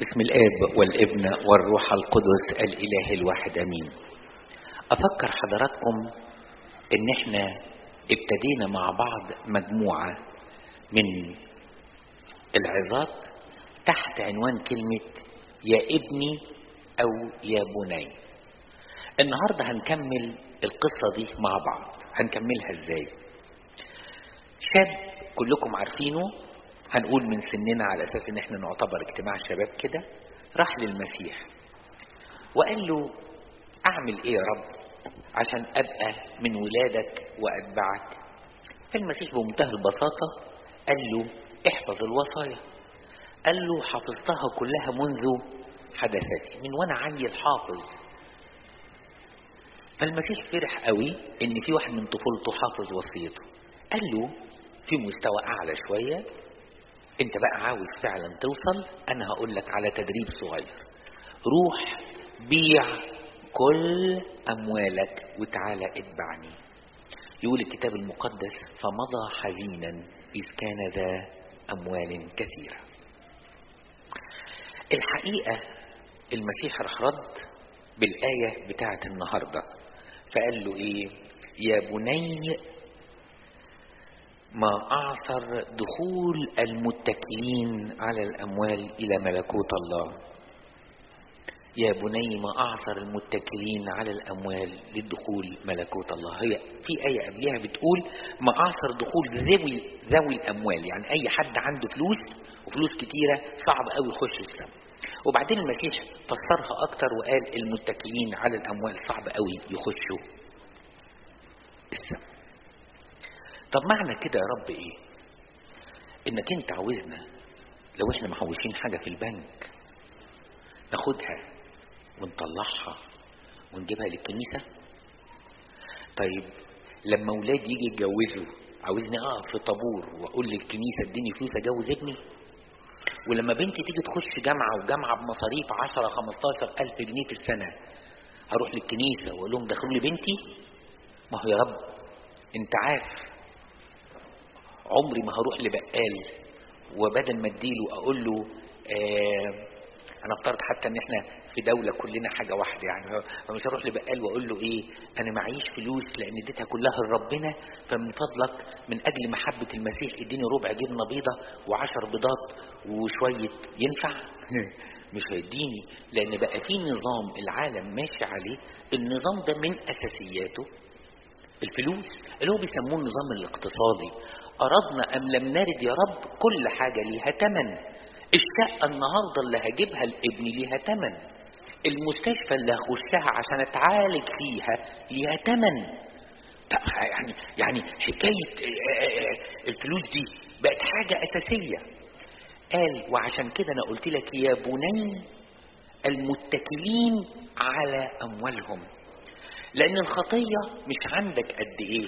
باسم الاب والابن والروح القدس الاله الواحد امين افكر حضراتكم ان احنا ابتدينا مع بعض مجموعه من العظات تحت عنوان كلمه يا ابني او يا بني النهارده هنكمل القصه دي مع بعض هنكملها ازاي شاب كلكم عارفينه هنقول من سننا على اساس ان احنا نعتبر اجتماع شباب كده راح للمسيح وقال له اعمل ايه يا رب عشان ابقى من ولادك واتبعك فالمسيح بمنتهى البساطه قال له احفظ الوصايا قال له حفظتها كلها منذ حدثتي من وانا عيل حافظ فالمسيح فرح قوي ان في واحد من طفولته حافظ وصيته قال له في مستوى اعلى شويه انت بقى عاوز فعلا توصل انا هقول لك على تدريب صغير روح بيع كل اموالك وتعالى اتبعني يقول الكتاب المقدس فمضى حزينا اذ كان ذا اموال كثيره الحقيقه المسيح راح رد بالايه بتاعه النهارده فقال له ايه يا بني ما أعثر دخول المتكلين على الأموال إلى ملكوت الله يا بني ما أعثر المتكلين على الأموال للدخول ملكوت الله هي في آية قبلها بتقول ما أعثر دخول ذوي ذوي الأموال يعني أي حد عنده فلوس وفلوس كتيرة صعب قوي يخش السماء وبعدين المسيح فسرها أكتر وقال المتكلين على الأموال صعب قوي يخشوا السماء طب معنى كده يا رب ايه انك انت عاوزنا لو احنا محوشين حاجه في البنك ناخدها ونطلعها ونجيبها للكنيسه طيب لما ولادي يجي يتجوزوا عاوزني اقف في طابور واقول للكنيسه اديني فلوس اجوز ابني ولما بنتي تيجي تخش جامعه وجامعه بمصاريف 10 15 الف جنيه في السنه هروح للكنيسه واقول لهم دخلوا لي بنتي ما هو يا رب انت عارف عمري ما هروح لبقال وبدل ما اديله اقول له آه انا افترض حتى ان احنا في دولة كلنا حاجة واحدة يعني فمش هروح لبقال واقول له ايه انا معيش فلوس لان اديتها كلها لربنا فمن فضلك من اجل محبة المسيح اديني ربع جبنة بيضة وعشر بيضات وشوية ينفع مش هيديني لان بقى في نظام العالم ماشي عليه النظام ده من اساسياته الفلوس اللي هو بيسموه النظام الاقتصادي أردنا أم لم نرد يا رب كل حاجة ليها تمن الشقة النهاردة اللي هجيبها لابني ليها تمن المستشفى اللي هخشها عشان اتعالج فيها ليها تمن يعني يعني حكاية الفلوس دي بقت حاجة أساسية قال وعشان كده أنا قلت لك يا بني المتكلين على أموالهم لأن الخطية مش عندك قد إيه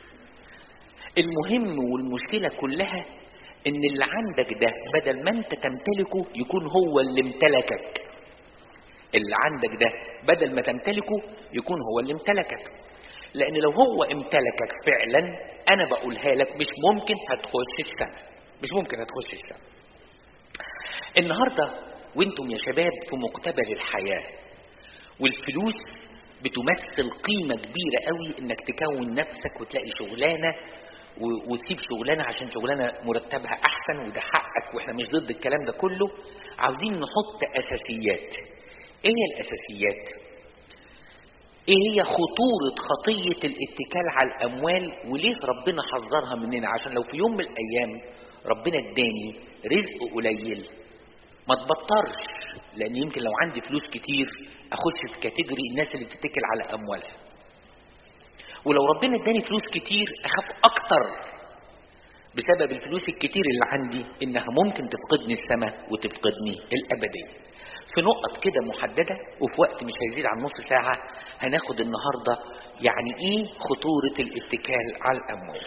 المهم والمشكلة كلها ان اللي عندك ده بدل ما انت تمتلكه يكون هو اللي امتلكك اللي عندك ده بدل ما تمتلكه يكون هو اللي امتلكك لان لو هو امتلكك فعلا انا بقولها لك مش ممكن هتخش السماء مش ممكن هتخش السماء النهارده وانتم يا شباب في مقتبل الحياه والفلوس بتمثل قيمه كبيره قوي انك تكون نفسك وتلاقي شغلانه وتسيب شغلانه عشان شغلانه مرتبها احسن وده حقك واحنا مش ضد الكلام ده كله عاوزين نحط اساسيات ايه هي الاساسيات ايه هي خطوره خطيه الاتكال على الاموال وليه ربنا حذرها مننا عشان لو في يوم من الايام ربنا اداني رزق قليل ما تبطرش لان يمكن لو عندي فلوس كتير اخش في كاتيجوري الناس اللي بتتكل على اموالها ولو ربنا اداني فلوس كتير اخاف اكتر بسبب الفلوس الكتير اللي عندي انها ممكن تفقدني السماء وتفقدني الابديه في نقط كده محدده وفي وقت مش هيزيد عن نص ساعه هناخد النهارده يعني ايه خطوره الاتكال على الاموال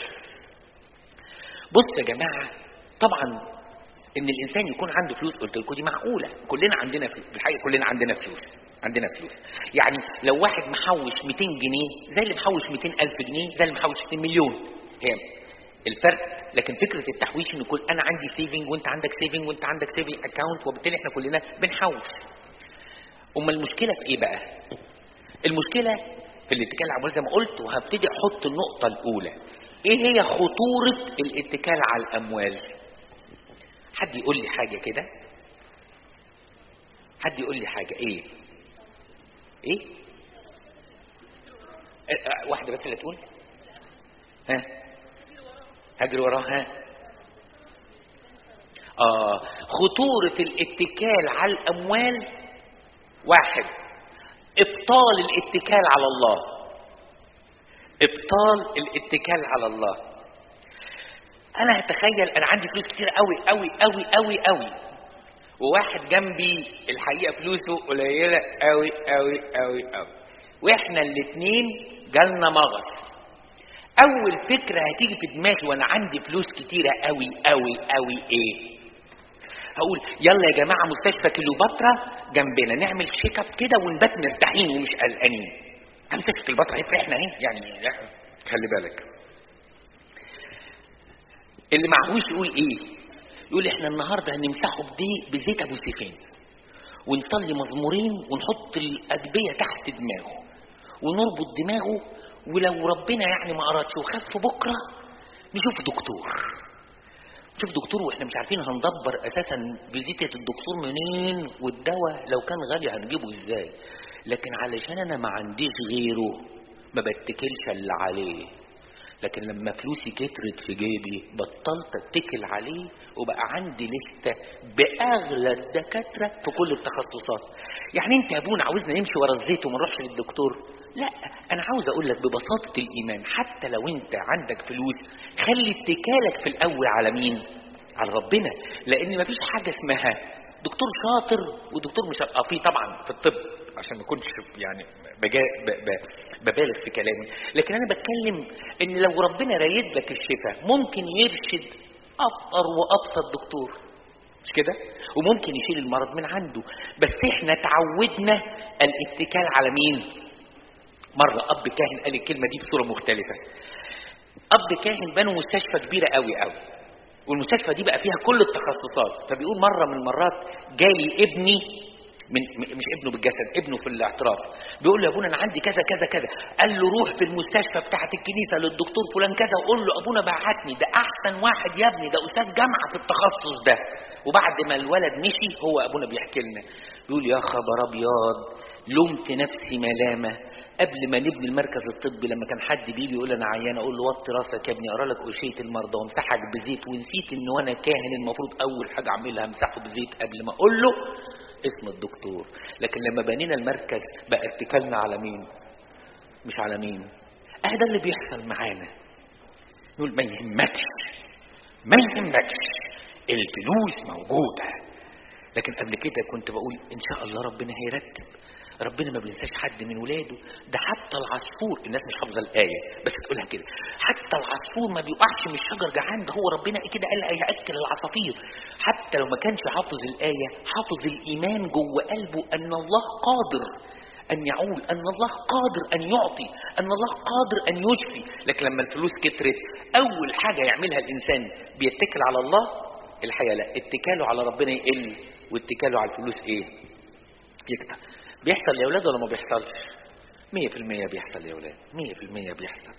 بص يا جماعه طبعا ان الانسان يكون عنده فلوس قلت لكم دي معقوله كلنا عندنا فلوس بالحقيقه كلنا عندنا فلوس عندنا فلوس يعني لو واحد محوش 200 جنيه زي اللي محوش 200 ألف جنيه زي اللي محوش 2 مليون هي الفرق لكن فكره التحويش ان يكون انا عندي سيفنج وانت عندك سيفنج وانت عندك سيفنج اكاونت وبالتالي احنا كلنا بنحوش اما المشكله في ايه بقى المشكله في الاتكال على الاموال زي ما قلت وهبتدي احط النقطه الاولى ايه هي خطوره الاتكال على الاموال حد يقول لي حاجه كده حد يقول لي حاجه ايه ايه أه، أه، واحده بس اللي تقول ها هجري وراها ها آه خطورة الاتكال على الأموال واحد إبطال الاتكال على الله إبطال الاتكال على الله أنا هتخيل أنا عندي فلوس كتير قوي قوي قوي قوي قوي وواحد جنبي الحقيقة فلوسه قليلة قوي قوي قوي قوي وإحنا الاتنين جالنا مغص اول فكره هتيجي في دماغي وانا عندي فلوس كتيره قوي قوي قوي ايه هقول يلا يا جماعه مستشفى كليوباترا جنبنا نعمل شيك اب كده ونبات مرتاحين ومش قلقانين مستشفى كليوباترا هي احنا اهي يعني لا، خلي بالك اللي معهوش يقول ايه يقول احنا النهارده هنمسحه بدي بزيت ابو سيفين ونصلي مزمورين ونحط الادبيه تحت دماغه ونربط دماغه ولو ربنا يعني ما أرادش وخف بكرة نشوف دكتور نشوف دكتور واحنا مش عارفين هندبر اساسا فيزيتة الدكتور منين والدواء لو كان غالي هنجيبه ازاي لكن علشان انا ما عنديش غيره ما بتكلش الا عليه لكن لما فلوسي كترت في جيبي بطلت اتكل عليه وبقى عندي لستة بأغلى الدكاترة في كل التخصصات يعني انت يا ابونا عاوزنا نمشي ورا الزيت وما نروحش للدكتور لا انا عاوز اقول لك ببساطة الايمان حتى لو انت عندك فلوس خلي اتكالك في الاول على مين على ربنا لان مفيش حاجة اسمها دكتور شاطر ودكتور مش اه في طبعا في الطب عشان ما اكونش يعني بجا ب ب ببالغ في كلامي لكن انا بتكلم ان لو ربنا رايد لك الشفاء ممكن يرشد افقر وابسط دكتور مش كده وممكن يشيل المرض من عنده بس احنا تعودنا الاتكال على مين مره اب كاهن قال الكلمه دي بصوره مختلفه اب كاهن بنوا مستشفى كبيره قوي قوي والمستشفى دي بقى فيها كل التخصصات فبيقول مره من المرات جالي ابني من مش ابنه بالجسد ابنه في الاعتراف بيقول له يا ابونا انا عندي كذا كذا كذا قال له روح في المستشفى بتاعه الكنيسه للدكتور فلان كذا وقول له ابونا بعتني ده احسن واحد يا ابني ده استاذ جامعه في التخصص ده وبعد ما الولد مشي هو ابونا بيحكي لنا بيقول يا خبر ابيض لمت نفسي ملامه قبل ما نبني المركز الطبي لما كان حد بيجي يقول انا عيان اقول له وطي راسك يا ابني اقرا لك اشيه المرضى وامسحك بزيت ونسيت ان وانا كاهن المفروض اول حاجه اعملها امسحه بزيت قبل ما اقول له اسم الدكتور لكن لما بنينا المركز بقى اتكلنا على مين مش على مين اه ده اللي بيحصل معانا نقول ما يهمكش ما يهمكش الفلوس موجودة لكن قبل كده كنت بقول ان شاء الله ربنا هيرتب ربنا ما بينساش حد من ولاده ده حتى العصفور الناس مش حافظه الايه بس تقولها كده حتى العصفور ما بيقعش من الشجر جعان ده هو ربنا كده قال هياكل العصافير حتى لو ما كانش حافظ الايه حافظ الايمان جوه قلبه ان الله قادر ان يعول ان الله قادر ان يعطي ان الله قادر ان يشفي لكن لما الفلوس كترت اول حاجه يعملها الانسان بيتكل على الله الحقيقه لا اتكاله على ربنا يقل واتكاله على الفلوس ايه يكتر بيحصل يا اولاد ولا ما بيحصلش 100% بيحصل يا اولاد 100% بيحصل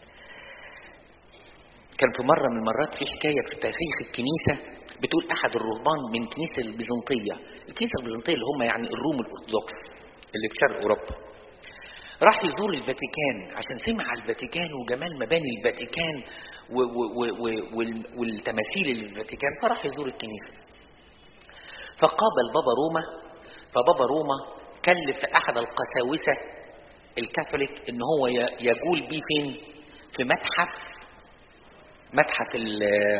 كان في مره من المرات في حكايه في تاريخ الكنيسه بتقول احد الرهبان من الكنيسه البيزنطيه الكنيسه البيزنطيه اللي هم يعني الروم الارثوذكس اللي في شرق اوروبا راح يزور الفاتيكان عشان سمع الفاتيكان وجمال مباني الفاتيكان و و و و وال- والتماثيل اللي في الفاتيكان فراح يزور الكنيسه فقابل بابا روما فبابا روما كلف احد القساوسه الكاثوليك ان هو ي- يجول بيه فين في متحف متحف ال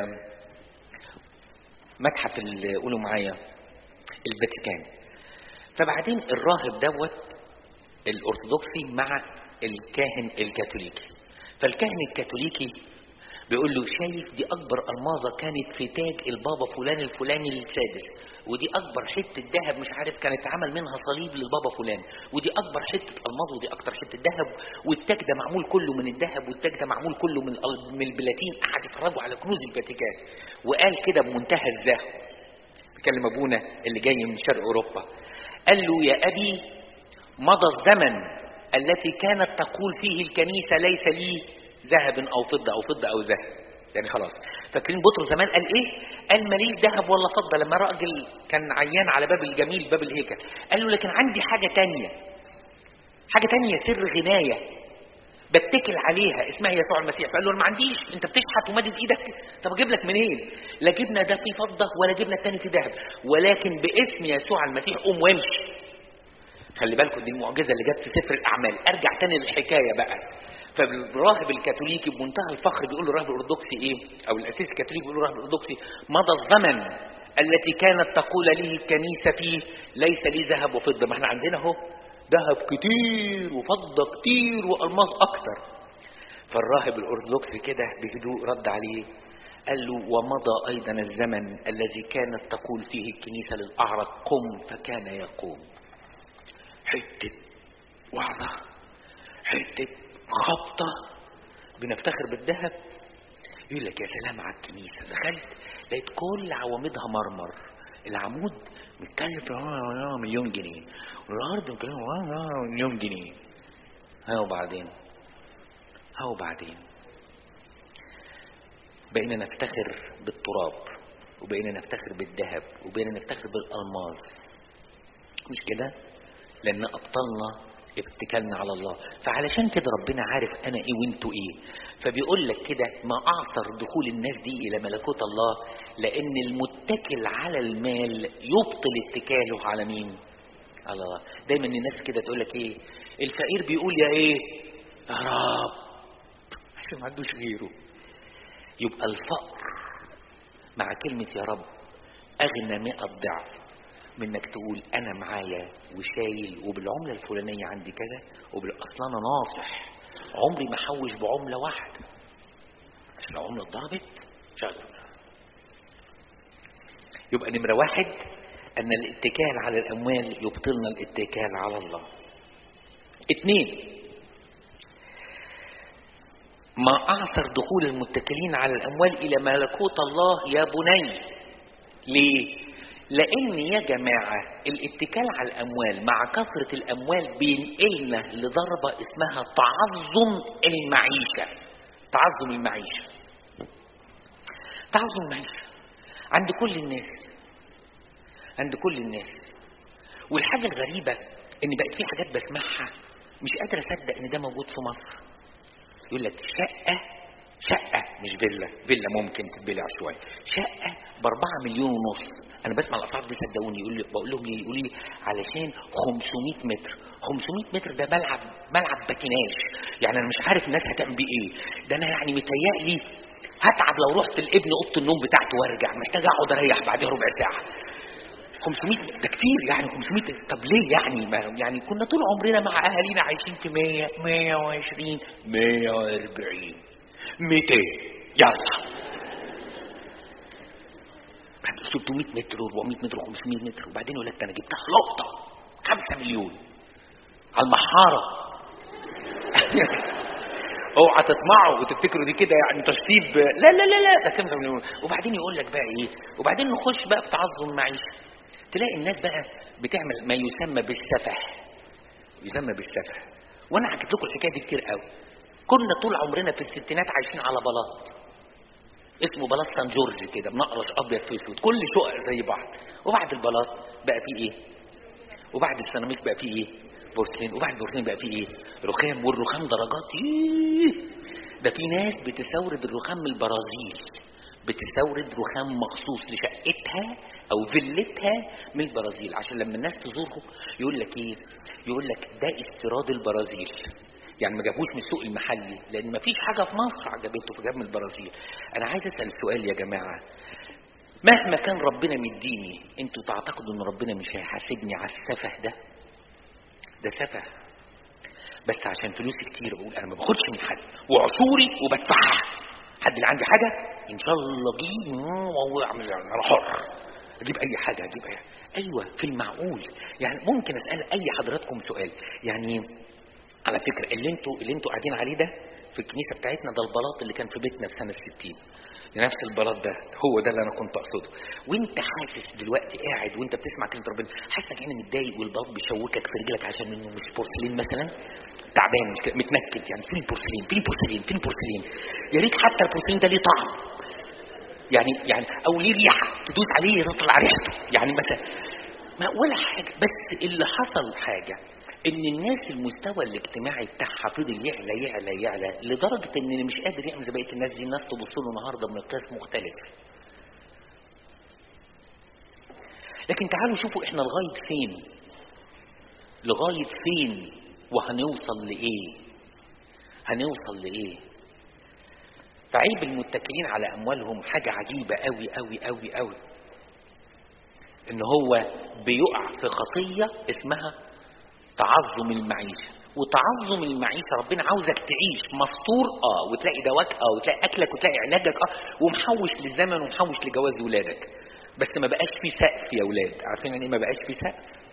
متحف ال- قولوا معايا الفاتيكان فبعدين الراهب دوت الارثوذكسي مع الكاهن الكاثوليكي فالكاهن الكاثوليكي بيقول له شايف دي اكبر الماظه كانت في تاج البابا فلان الفلاني السادس ودي اكبر حته ذهب مش عارف كانت عمل منها صليب للبابا فلان ودي اكبر حته الماظ ودي اكتر حته ذهب والتاج ده معمول كله من الذهب والتاج ده معمول كله من ال- من البلاتين قعد يتفرجوا على كنوز الفاتيكان وقال كده بمنتهى الزهو بيكلم ابونا اللي جاي من شرق اوروبا قال له يا ابي مضى الزمن التي كانت تقول فيه الكنيسه ليس لي ذهب او فضه او فضه او ذهب يعني خلاص فاكرين بطرس زمان قال ايه قال ماليش ذهب ولا فضه لما راجل كان عيان على باب الجميل باب الهيكل قال له لكن عندي حاجه تانية حاجه تانية سر غنايه بتكل عليها اسمها يسوع المسيح فقال له انا ما عنديش انت بتشحت ومادد ايدك طب اجيب لك منين لا جبنا ده فيه فضه ولا جبنا التاني فيه ذهب ولكن باسم يسوع المسيح قوم وامشي خلي بالكم دي المعجزه اللي جت في سفر الاعمال ارجع تاني للحكايه بقى فالراهب الكاثوليكي بمنتهى الفخر بيقول له الراهب الارثوذكسي ايه او الاسيس الكاثوليكي بيقول له الراهب الارثوذكسي مضى الزمن التي كانت تقول له الكنيسه فيه ليس لي ذهب وفضه ما احنا عندنا اهو ذهب كتير وفضه كتير والماس اكتر فالراهب الارثوذكسي كده بهدوء رد عليه قال له ومضى ايضا الزمن الذي كانت تقول فيه الكنيسه للاعرج قم فكان يقوم حته وعظه حته خبطه بنفتخر بالذهب يقول لك يا سلام على الكنيسه دخلت لقيت كل عواميدها مرمر العمود متكلف آه، مليون جنيه والارض متكلف آه، مليون جنيه ها وبعدين ها وبعدين بقينا نفتخر بالتراب وبقينا نفتخر بالذهب وبقينا نفتخر بالالماس مش كده لان ابطلنا اتكلنا على الله فعلشان كده ربنا عارف انا ايه وانتوا ايه فبيقول لك كده ما اعثر دخول الناس دي الى ملكوت الله لان المتكل على المال يبطل اتكاله على مين على الله دايما الناس كده تقول لك ايه الفقير بيقول يا ايه يا رب عشان ما عندوش غيره يبقى الفقر مع كلمة يا رب أغنى مئة ضعف من انك تقول انا معايا وشايل وبالعمله الفلانيه عندي كذا وبالاصل انا ناصح عمري ما احوش بعمله واحده عشان لو عمله اتضربت شغل يبقى نمره واحد ان الاتكال على الاموال يبطلنا الاتكال على الله اتنين ما اعثر دخول المتكلين على الاموال الى ملكوت الله يا بني ليه لان يا جماعه الاتكال على الاموال مع كثره الاموال بينقلنا لضربه اسمها تعظم المعيشه تعظم المعيشه تعظم المعيشه عند كل الناس عند كل الناس والحاجه الغريبه ان بقت في حاجات بسمعها مش قادر اصدق ان ده موجود في مصر يقول لك شقه شقة مش فيلا فيلا ممكن تتبلع شوية شقة بأربعة مليون ونص أنا بسمع الأسعار دي صدقوني يقول لي بقول لهم ليه يقول لي علشان 500 متر 500 متر ده ملعب ملعب باتيناج يعني أنا مش عارف الناس هتعمل بيه إيه ده أنا يعني متهيألي هتعب لو رحت لابن أوضة النوم بتاعته وارجع محتاج أقعد أريح بعدها ربع ساعة 500 ده كتير يعني 500 طب ليه يعني ما يعني كنا طول عمرنا مع اهالينا عايشين في 100 120 140 200 يلا 600 متر و400 متر و500 متر وبعدين يقول لك انا جبتها لقطه 5 مليون على المحاره اوعى تطمعوا وتفتكروا دي كده يعني تشطيب لا لا لا لا ده 5 مليون وبعدين يقول لك بقى ايه وبعدين نخش بقى في تعظم المعيشه تلاقي الناس بقى بتعمل ما يسمى بالسفه يسمى بالسفه وانا حكيت لكم الحكايه دي كتير قوي كنا طول عمرنا في الستينات عايشين على بلاط اسمه بلاط سان جورج كده منقرش ابيض في اسود كل شقق زي بعض وبعد البلاط بقى فيه ايه وبعد السيراميك بقى فيه ايه بورسلين وبعد البورسلين بقى فيه ايه رخام والرخام درجات ايه ده في ناس بتستورد الرخام من البرازيل بتستورد رخام مخصوص لشقتها او فيلتها من البرازيل عشان لما الناس تزوره يقول لك ايه يقول لك ده استيراد البرازيل يعني ما جابوش من السوق المحلي لان ما فيش حاجه في مصر عجبته فجاب من البرازيل انا عايز اسال سؤال يا جماعه مهما كان ربنا مديني انتوا تعتقدوا ان ربنا مش هيحاسبني على السفه ده ده سفه بس عشان فلوسي كتير بقول انا ما باخدش من حد وعشوري وبدفعها حد اللي عندي حاجه ان شاء الله اجيب واعمل انا حر اجيب اي حاجه اجيب اي حاجة. ايوه في المعقول يعني ممكن اسال اي حضراتكم سؤال يعني على فكره اللي انتوا اللي انتوا قاعدين عليه ده في الكنيسه بتاعتنا ده البلاط اللي كان في بيتنا في سنه 60 نفس البلاط ده هو ده اللي انا كنت اقصده وانت حاسس دلوقتي قاعد وانت بتسمع كلمه ربنا حاسس انك هنا متضايق والبلاط بيشوكك في رجلك عشان انه مش بورسلين مثلا تعبان مش كده، متنكد يعني فين البورسلين فين البورسلين فين البورسلين يا ريت حتى البورسلين ده ليه طعم يعني يعني او ليه ريحه تدوس عليه تطلع ريحته يعني مثلا ما ولا حاجه بس اللي حصل حاجه ان الناس المستوى الاجتماعي بتاعها فضل يعلى يعلى يعلى لدرجه ان اللي مش قادر يعمل زي بقيه الناس دي الناس تبص له النهارده بمقياس مختلف لكن تعالوا شوفوا احنا لغايه فين لغايه فين وهنوصل لايه هنوصل لايه فعيب المتكلين على اموالهم حاجه عجيبه قوي قوي قوي قوي ان هو بيقع في خطيه اسمها تعظم المعيشه وتعظم المعيشه ربنا عاوزك تعيش مستور اه وتلاقي دواك اه وتلاقي اكلك وتلاقي علاجك اه ومحوش للزمن ومحوش لجواز ولادك بس ما بقاش في سقف يا ولاد عارفين يعني ايه ما بقاش في سقف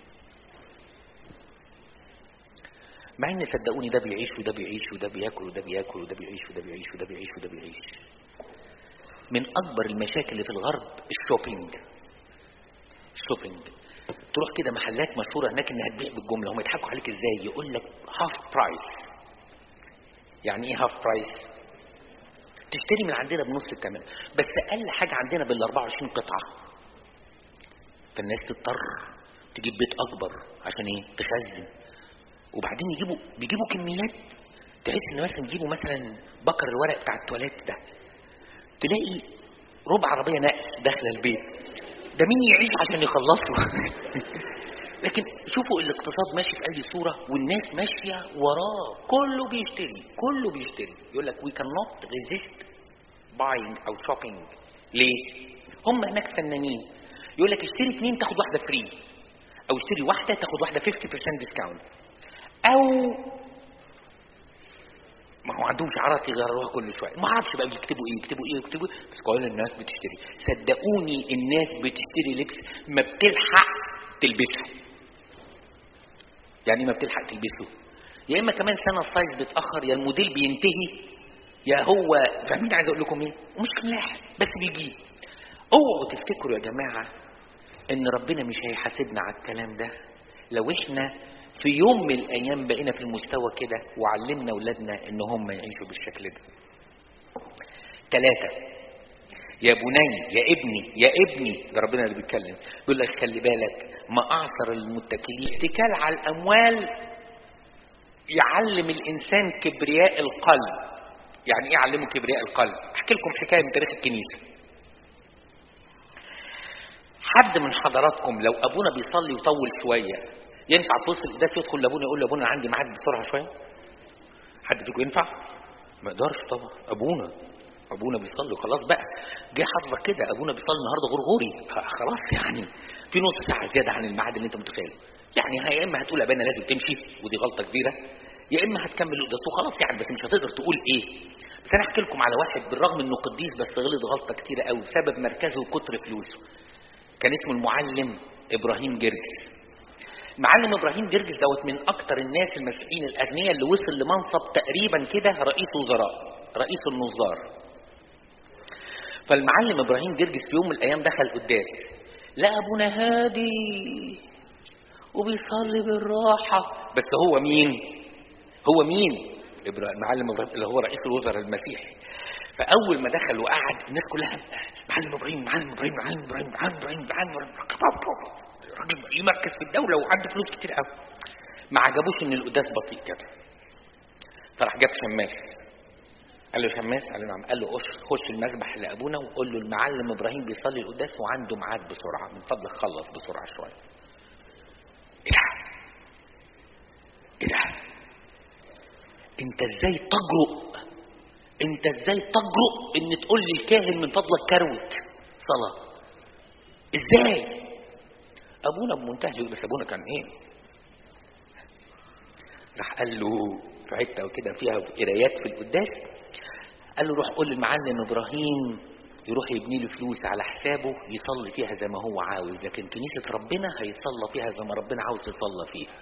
مع ان صدقوني ده بيعيش وده بيعيش وده بياكل وده بياكل وده بيعيش وده بيعيش وده بيعيش وده بيعيش من اكبر المشاكل اللي في الغرب الشوبينج الشوبينج تروح كده محلات مشهوره هناك انها تبيع بالجمله هم يضحكوا عليك ازاي يقول لك هاف برايس يعني ايه هاف برايس تشتري من عندنا بنص الثمن بس اقل حاجه عندنا بال 24 قطعه فالناس تضطر تجيب بيت اكبر عشان ايه تخزن وبعدين يجيبوا بيجيبوا كميات تحس ان مثلا يجيبوا مثلا بكر الورق بتاع التواليت ده تلاقي ربع عربيه نقص داخله البيت ده مين يعيش عشان يخلصوا لكن شوفوا الاقتصاد ماشي في اي صوره والناس ماشيه وراه كله بيشتري كله بيشتري يقول لك we cannot resist buying او shopping ليه؟ هم هناك فنانين يقول لك اشتري اثنين تاخد واحده فري او اشتري واحده تاخد واحده 50% ديسكاونت او ما هو عندهم شعارات يغيروها كل شويه ما اعرفش بقى بيكتبوا ايه يكتبوا ايه يكتبوا إيه. بس كل الناس بتشتري صدقوني الناس بتشتري لبس ما بتلحق تلبسه يعني إيه ما بتلحق تلبسه يا اما كمان سنه السايز بيتاخر يا الموديل بينتهي يا هو فاهمين عايز اقول لكم ايه ومش لاحق بس بيجيب اوعوا تفتكروا يا جماعه ان ربنا مش هيحاسبنا على الكلام ده لو احنا في يوم من الايام بقينا في المستوى كده وعلمنا اولادنا ان هم يعيشوا بالشكل ده ثلاثة يا بني يا ابني يا ابني ده ربنا اللي بيتكلم بيقول لك خلي بالك ما اعثر المتكلين اتكال على الاموال يعلم الانسان كبرياء القلب يعني ايه يعلمه كبرياء القلب احكي لكم حكايه من تاريخ الكنيسه حد من حضراتكم لو ابونا بيصلي ويطول شويه ينفع في وسط القداس يدخل لابونا يقول لابونا أنا عندي ميعاد بسرعه شويه حد فيكم ينفع ما يقدرش طبعا ابونا ابونا بيصلي خلاص بقى جه حظك كده ابونا بيصلي النهارده غرغوري خلاص يعني في نص ساعه زياده عن الميعاد اللي انت متخيله يعني يا اما هتقول ابانا لازم تمشي ودي غلطه كبيره يا اما هتكمل القداس وخلاص يعني بس مش هتقدر تقول ايه بس انا احكي لكم على واحد بالرغم انه قديس بس غلط غلطه كتيره قوي بسبب مركزه وكتر فلوسه كان اسمه المعلم ابراهيم جرجس معلم ابراهيم جرجس دوت من اكتر الناس المسيحيين الاغنياء اللي وصل لمنصب تقريبا كده رئيس وزراء رئيس النظار فالمعلم ابراهيم جرجس في يوم من الايام دخل قداس لقى ابونا هادي وبيصلي بالراحه بس هو مين هو مين إبراهيم معلم ابراهيم اللي هو رئيس الوزراء المسيحي فاول ما دخل وقعد الناس كلها معلم ابراهيم معلم ابراهيم معلم ابراهيم معلم ابراهيم معلم ابراهيم راجل يمركز في الدوله وعنده فلوس كتير قوي ما عجبوش ان القداس بطيء كده فراح جاب شماس قال له شماس قال له نعم قال له خش خش المذبح لابونا وقول له المعلم ابراهيم بيصلي القداس وعنده ميعاد بسرعه من فضلك خلص بسرعه شويه ايه ده ايه ده انت ازاي تجرؤ انت ازاي تجرؤ ان تقول للكاهن من فضلك كروت صلاه ازاي ابونا بمنتهى الهدوء بس ابونا كان ايه راح قال له في حته وكده فيها قرايات في القداس قال له روح قول للمعلم ابراهيم يروح يبني له فلوس على حسابه يصلي فيها زي ما هو عاوز لكن كنيسه ربنا هيصلى فيها زي ما ربنا عاوز يصلى فيها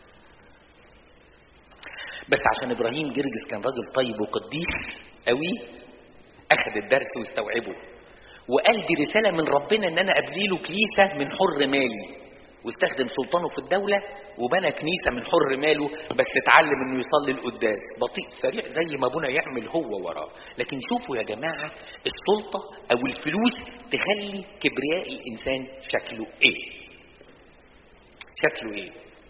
بس عشان ابراهيم جرجس كان راجل طيب وقديس قوي اخذ الدرس واستوعبه وقال دي رساله من ربنا ان انا ابني له كنيسه من حر مالي واستخدم سلطانه في الدولة وبنى كنيسة من حر ماله بس اتعلم انه يصلي القداس بطيء سريع زي ما ابونا يعمل هو وراه لكن شوفوا يا جماعة السلطة او الفلوس تخلي كبرياء الانسان شكله ايه شكله ايه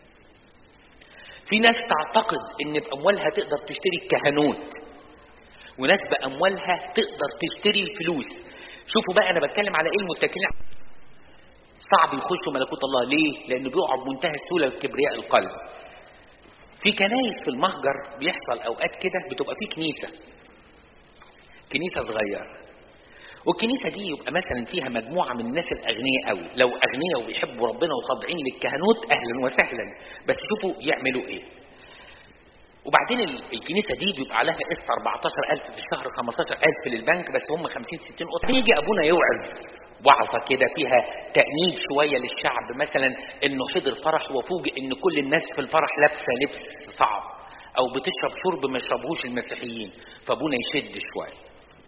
في ناس تعتقد ان باموالها تقدر تشتري الكهنوت وناس باموالها تقدر تشتري الفلوس شوفوا بقى انا بتكلم على ايه المتكلين صعب يخشوا ملكوت الله ليه لانه بيقعوا بمنتهى السهوله وكبرياء القلب في كنايس في المهجر بيحصل اوقات كده بتبقى في كنيسه كنيسه صغيره والكنيسه دي يبقى مثلا فيها مجموعه من الناس الاغنياء قوي لو اغنياء وبيحبوا ربنا وخاضعين للكهنوت اهلا وسهلا بس شوفوا يعملوا ايه وبعدين الكنيسه دي بيبقى عليها قسط 14000 في الشهر 15000 للبنك بس هم 50 60 قطعه يجي ابونا يوعظ وعظة كده فيها تأنيب شوية للشعب مثلا انه حضر فرح وفوجئ ان كل الناس في الفرح لابسة لبس صعب او بتشرب شرب ما يشربوش المسيحيين فابونا يشد شوية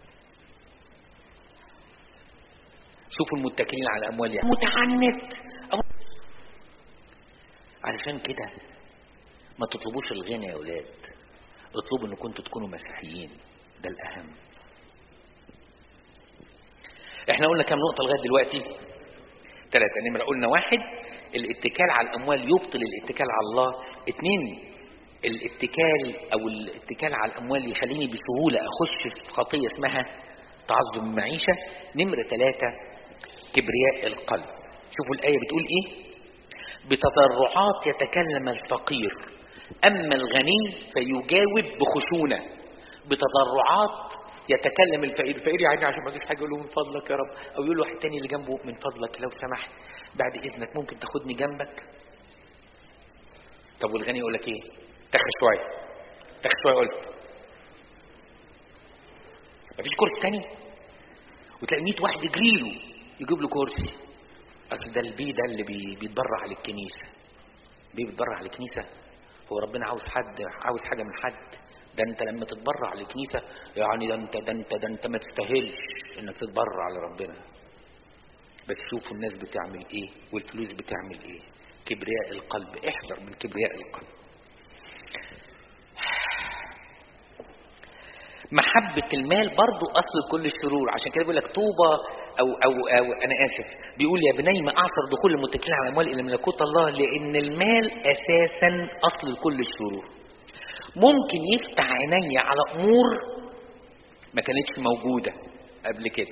شوفوا المتكلين على الاموال يعني متعنت أو... علشان كده ما تطلبوش الغنى يا اولاد اطلبوا ان كنتوا تكونوا مسيحيين ده الاهم احنا قلنا كام نقطة لغاية دلوقتي ثلاثة نمرة قلنا واحد الاتكال على الأموال يبطل الاتكال على الله اثنين الاتكال أو الاتكال على الأموال يخليني بسهولة أخش في خطية اسمها تعظم المعيشة نمرة ثلاثة كبرياء القلب شوفوا الآية بتقول إيه بتضرعات يتكلم الفقير أما الغني فيجاوب بخشونة بتضرعات يتكلم الفقير الفقير يعني عشان ما حاجه يقول له من فضلك يا رب او يقول له واحد تاني اللي جنبه من فضلك لو سمحت بعد اذنك ممكن تاخدني جنبك طب والغني يقول لك ايه تاخد شويه تاخد شويه قلت مفيش كرسي تاني وتلاقي 100 واحد يجري له يجيب له كرسي اصل ده البي ده اللي بي بيتبرع للكنيسه بيه بيتبرع للكنيسه هو ربنا عاوز حد عاوز حاجه من حد ده انت لما تتبرع لكنيسة يعني ده انت ده انت ده انت ما تستاهلش انك تتبرع لربنا بس شوفوا الناس بتعمل ايه والفلوس بتعمل ايه كبرياء القلب احذر من كبرياء القلب محبة المال برضو أصل كل الشرور عشان كده بيقول لك طوبى أو, أو, أو أنا آسف بيقول يا بني ما أعثر دخول المتكلين على الأموال إلى ملكوت الله لأن المال أساسا أصل كل الشرور ممكن يفتح عيني على امور ما كانتش موجوده قبل كده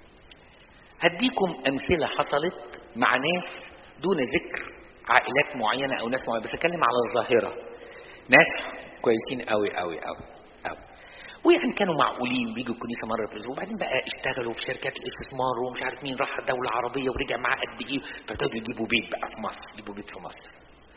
هديكم امثله حصلت مع ناس دون ذكر عائلات معينه او ناس معينه بس اتكلم على الظاهره ناس كويسين قوي قوي قوي قوي ويعني كانوا معقولين بيجوا الكنيسه مره في الاسبوع وبعدين بقى اشتغلوا في شركات الاستثمار ومش عارف مين راح دوله عربيه ورجع معاه قد ايه فابتدوا يجيبوا بيت بقى في مصر يجيبوا بيت في مصر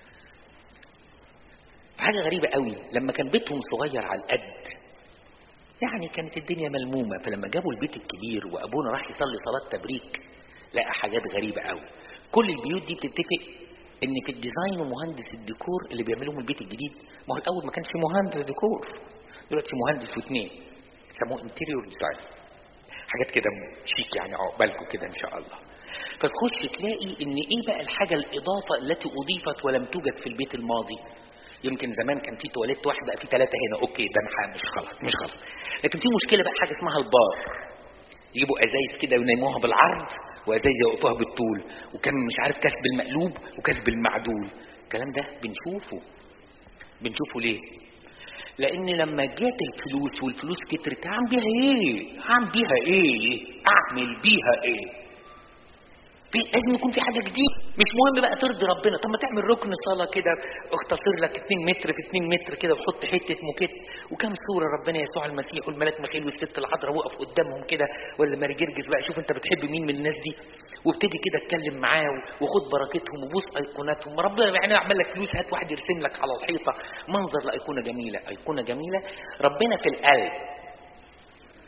حاجة غريبة قوي لما كان بيتهم صغير على القد يعني كانت الدنيا ملمومة فلما جابوا البيت الكبير وأبونا راح يصلي صلاة تبريك لقى حاجات غريبة قوي كل البيوت دي بتتفق ان في الديزاين ومهندس الديكور اللي بيعمل لهم البيت الجديد ما هو الاول ما كانش في مهندس ديكور دلوقتي في مهندس واثنين يسموه انتيريور ديزاين حاجات كده شيك يعني عقبالكم كده ان شاء الله فتخش تلاقي ان ايه بقى الحاجه الاضافه التي اضيفت ولم توجد في البيت الماضي يمكن زمان كان في تواليت واحد بقى في ثلاثة هنا اوكي ده مش غلط مش غلط لكن في مشكلة بقى حاجة اسمها البار يجيبوا ازايز كده وينيموها بالعرض وازايز يوقفوها بالطول وكان مش عارف كسب المقلوب وكسب المعدول الكلام ده بنشوفه بنشوفه ليه لان لما جت الفلوس والفلوس كترت هعمل بيها ايه هعمل بيها ايه اعمل بيها ايه في لازم يكون في حاجه جديده مش مهم بقى ترضي ربنا طب ما تعمل ركن صلاه كده اختصر لك 2 متر في 2 متر كده وحط حته موكيت وكم صوره ربنا يسوع المسيح والملاك ميخائيل والست العذراء وقف قدامهم كده ولا ماري جرجس بقى شوف انت بتحب مين من الناس دي وابتدي كده اتكلم معاه وخد بركتهم وبوس ايقوناتهم ربنا يعني يعمل لك فلوس هات واحد يرسم لك على الحيطه منظر لايقونه جميله ايقونه جميله ربنا في القلب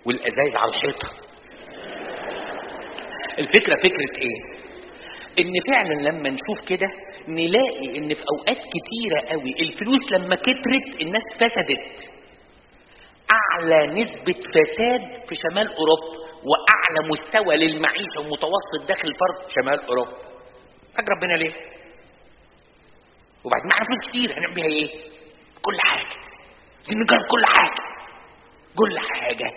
والازايز على الحيطه الفكره فكره ايه ان فعلا لما نشوف كده نلاقي ان في اوقات كتيره قوي الفلوس لما كترت الناس فسدت اعلى نسبه فساد في شمال اوروبا واعلى مستوى للمعيشه ومتوسط دخل الفرد شمال اوروبا فاكر ربنا ليه وبعد ما احنا فلوس كتير هنعمل بيها ايه كل حاجه عايزين نجرب كل حاجه كل حاجه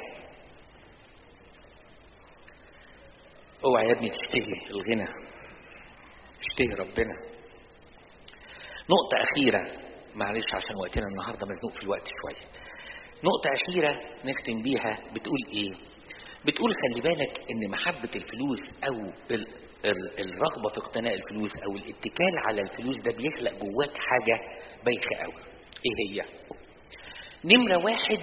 اوعى يا ابني تشتهي الغنى اشتهي ربنا نقطة أخيرة معلش عشان وقتنا النهاردة مزنوق في الوقت شوية نقطة أخيرة نختم بيها بتقول إيه بتقول خلي بالك إن محبة الفلوس أو ال- ال- الرغبة في اقتناء الفلوس أو الاتكال على الفلوس ده بيخلق جواك حاجة بايخة أوي إيه هي نمرة واحد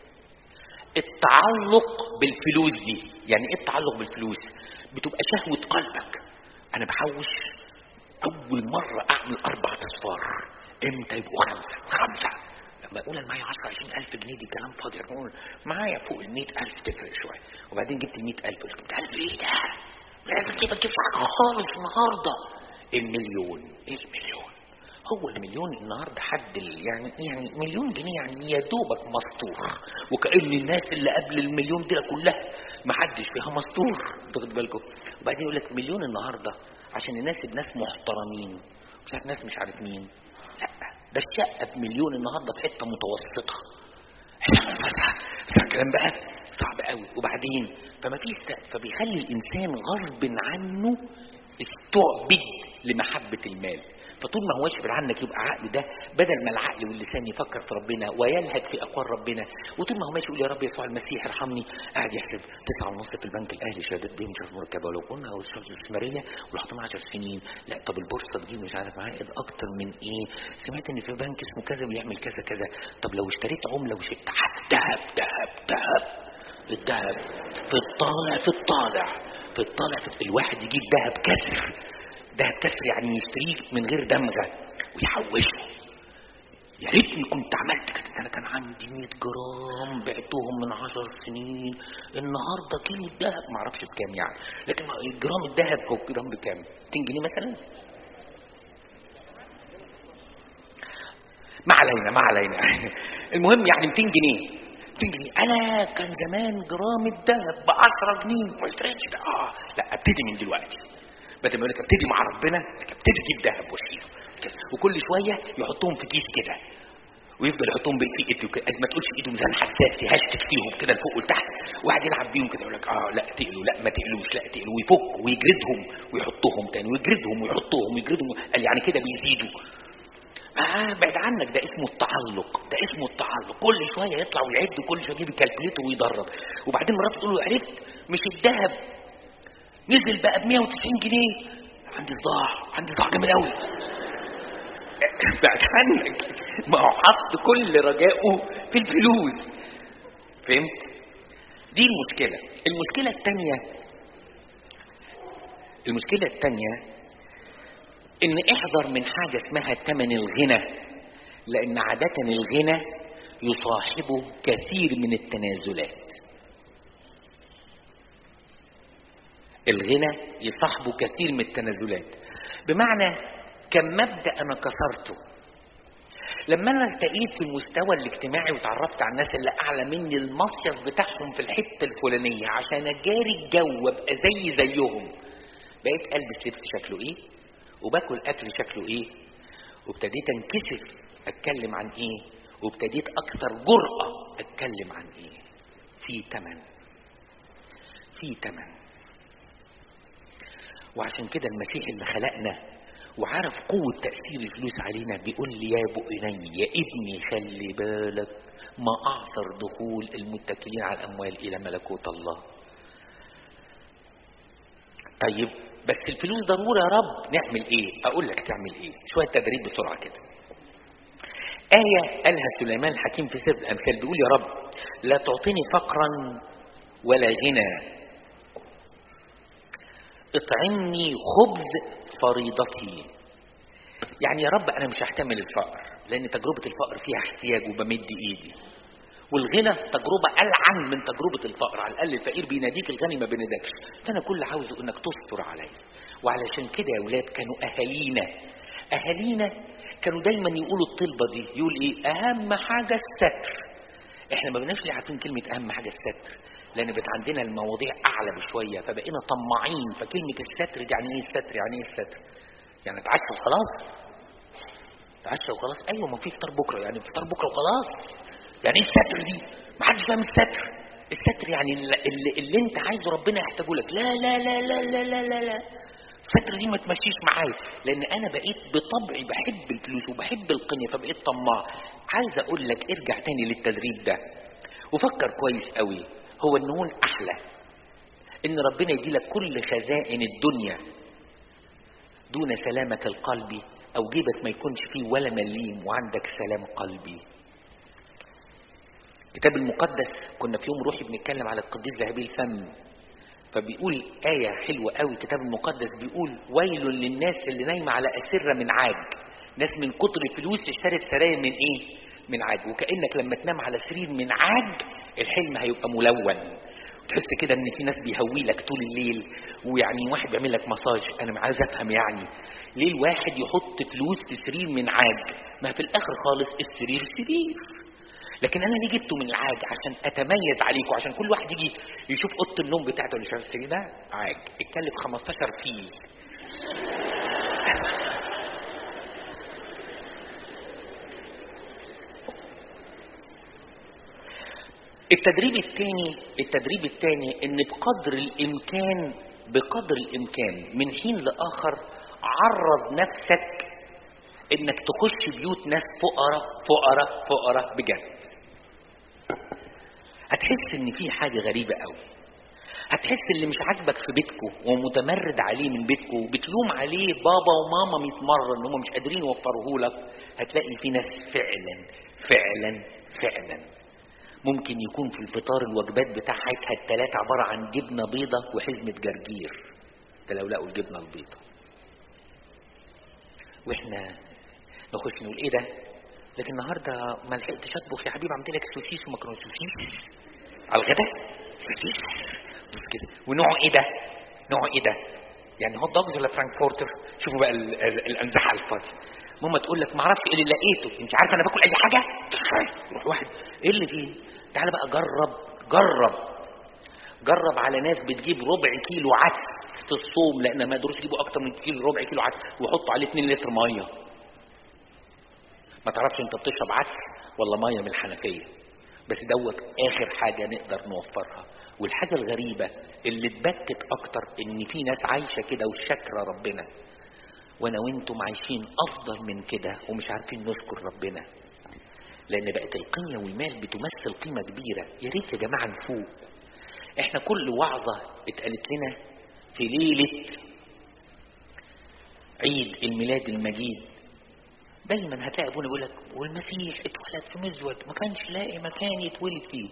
التعلق بالفلوس دي يعني ايه التعلق بالفلوس بتبقى شهوة قلبك انا بحوش اول مرة اعمل اربع اصفار امتى يبقوا خمسة خمسة لما اقول انا معايا 10 20 الف جنيه دي كلام فاضي اقول معايا فوق ال 100 الف تفرق شوية وبعدين جبت ال 100 الف قلت جبت الف ايه ده لازم كده ما تجيبش حاجة خالص النهاردة المليون ايه المليون هو المليون النهارده حد ال- يعني يعني مليون جنيه يعني يا دوبك مستور وكأن الناس اللي قبل المليون دي كلها ما حدش فيها مستور تاخد بالكم وبعدين يقول لك مليون النهارده عشان يناسب ناس محترمين مش عارف ناس مش عارف مين لا ده الشقه بمليون النهارده في حته متوسطه فالكلام بقى صعب قوي وبعدين فما فيش سقف فبيخلي الانسان غصب عنه استعبد لمحبه المال فطول ما هوش في عنك يبقى عقله ده بدل ما العقل واللسان يفكر في ربنا ويلهج في اقوال ربنا وطول ما هو ماشي يقول يا رب يسوع المسيح ارحمني قاعد يحسب تسعة ونص في البنك الاهلي شهادات بيه مش عارف مركبه ولو قلنا او الشهاده الاستثماريه ولو حطينا 10 سنين لا طب البورصه تجيب مش عارف عائد اكتر من ايه سمعت ان في بنك اسمه كذا بيعمل كذا كذا طب لو اشتريت عمله وشئت ذهب ذهب ذهب الذهب في الطالع في الطالع في الطالع في الواحد يجيب ذهب كسر دهب كسر يعني يشتريه من غير دمغه ويحوشه يا ريتني كنت عملت كده انا كان عندي 100 جرام بعتهم من 10 سنين النهارده كيلو الذهب ما اعرفش بكام يعني لكن الجرام الذهب هو الجرام بكام 200 جنيه مثلا ما علينا ما علينا المهم يعني 200 جنيه 200 جنيه انا كان زمان جرام الذهب ب 10 جنيه ما اشتريتش ده اه لا ابتدي من دلوقتي بدل ما يقول لك ابتدي مع ربنا لك ابتدي جيب ذهب واشيله كده. وكل شويه يحطهم في كيس كده ويفضل يحطهم بين في ايده كده ما تقولش ايده ميزان حساس يهشتك فيهم كده لفوق ولتحت وقاعد يلعب بيهم كده يقول لك اه لا تقلوا لا ما تقلوش لا تقلوا ويفك ويجردهم ويحطهم تاني ويجردهم ويحطهم ويجردهم قال يعني كده بيزيدوا آه بعد عنك ده اسمه التعلق ده اسمه التعلق كل شويه يطلع ويعد كل شويه يجيب الكالكوليتر ويدرب وبعدين مراته تقول له عرفت مش الذهب نزل بقى ب 190 جنيه عندي صداع عندي صداع جامد قوي بعد عنك ما هو حط كل رجائه في الفلوس فهمت دي المشكلة المشكلة الثانية المشكلة الثانية ان احذر من حاجة اسمها ثمن الغنى لان عادة الغنى يصاحبه كثير من التنازلات الغنى يصاحبه كثير من التنازلات بمعنى كم مبدا انا كسرته لما انا التقيت في المستوى الاجتماعي وتعرفت على الناس اللي اعلى مني المصيف بتاعهم في الحته الفلانيه عشان اجاري الجو وابقى زي زيهم بقيت البس لبس شكله ايه وباكل اكل شكله ايه وابتديت انكسف اتكلم عن ايه وابتديت اكثر جرأة اتكلم عن ايه في تمن في تمن وعشان كده المسيح اللي خلقنا وعارف قوة تأثير الفلوس علينا بيقول لي يا بؤني يا ابني خلي بالك ما أعثر دخول المتكلين على الأموال إلى ملكوت الله طيب بس الفلوس ضرورة يا رب نعمل ايه اقول لك تعمل ايه شوية تدريب بسرعة كده آية قالها سليمان الحكيم في سر الأمثال بيقول يا رب لا تعطيني فقرا ولا غنى اطعمني خبز فريضتي يعني يا رب انا مش هحتمل الفقر لان تجربه الفقر فيها احتياج وبمد ايدي والغنى تجربة ألعن من تجربة الفقر على الأقل الفقير بيناديك الغني ما بينادكش فأنا كل اللي عاوزه إنك تستر عليا وعلشان كده يا ولاد كانوا أهالينا أهالينا كانوا دايما يقولوا الطلبة دي يقول إيه أهم حاجة الستر إحنا ما بقيناش ليه عارفين كلمة أهم حاجة الستر لأن بقت عندنا المواضيع أعلى بشوية فبقينا طماعين فكلمة الستر دي يعني إيه الستر يعني إيه الستر يعني اتعشى وخلاص اتعشى وخلاص أيوة ما في فطار بكرة يعني فطار بكرة وخلاص يعني ايه الستر دي ما حدش فاهم الستر الستر يعني اللي, اللي انت عايزه ربنا يحتاجه لك لا لا لا لا لا لا لا, لا. الستر دي ما تمشيش معايا لان انا بقيت بطبعي بحب الفلوس وبحب القنية فبقيت طماع عايز اقول لك ارجع تاني للتدريب ده وفكر كويس قوي هو النون احلى ان ربنا يدي لك كل خزائن الدنيا دون سلامة القلب او جيبك ما يكونش فيه ولا مليم وعندك سلام قلبي الكتاب المقدس كنا في يوم روحي بنتكلم على القديس ذهبي الفم فبيقول آية حلوة قوي الكتاب المقدس بيقول ويل للناس اللي نايمة على أسرة من عاج ناس من كتر الفلوس اشترت سراير من ايه من عاج وكأنك لما تنام على سرير من عاج الحلم هيبقى ملون تحس كده ان في ناس بيهوي لك طول الليل ويعني واحد بيعمل لك مساج انا عايز افهم يعني ليه الواحد يحط فلوس في سرير من عاج ما في الاخر خالص السرير سرير لكن انا ليه جبته من العاج عشان اتميز عليكم عشان كل واحد يجي يشوف اوضه النوم بتاعته اللي شاف السرير ده عاج اتكلف 15 فيل التدريب الثاني التدريب الثاني ان بقدر الامكان بقدر الامكان من حين لاخر عرض نفسك انك تخش بيوت ناس فقراء فقراء فقراء بجد هتحس ان في حاجه غريبه قوي هتحس اللي مش عاجبك في بيتكم ومتمرد عليه من بيتكم وبتلوم عليه بابا وماما 100 مره ان هم مش قادرين يوفروه لك هتلاقي في ناس فعلا فعلا فعلا ممكن يكون في الفطار الوجبات بتاعتها الثلاثة عبارة عن جبنة بيضة وحزمة جرجير ده لو لقوا الجبنة البيضة واحنا نخش نقول ايه ده لكن النهارده ما لحقتش اطبخ يا حبيبي عملت لك سوسيس ومكرونه سوسيس على الغداء سوسيس بص كده ونوعه ايه ده نوعه ايه ده يعني هوت دوجز ولا فرانكفورتر شوفوا بقى ال- ال- الانزحه الفاضيه ماما تقول لك ما اعرفش ايه اللي لقيته انت عارفه انا باكل اي حاجه يروح واحد ايه اللي فيه تعالى بقى جرب جرب جرب على ناس بتجيب ربع كيلو عدس في الصوم لان ما يقدروش يجيبوا اكتر من كيلو ربع كيلو عدس ويحطوا عليه 2 لتر ميه ما تعرفش انت بتشرب عدس ولا ميه من الحنفيه بس دوت اخر حاجه نقدر نوفرها والحاجه الغريبه اللي تبكت اكتر ان في ناس عايشه كده وشاكره ربنا وانا وانتم عايشين افضل من كده ومش عارفين نشكر ربنا لان بقت القيمه والمال بتمثل قيمه كبيره يا ريت يا جماعه نفوق احنا كل وعظه اتقالت لنا في ليله عيد الميلاد المجيد دايما هتلاقي ابونا يقول لك والمسيح اتولد في مزود ما كانش لاقي مكان يتولد فيه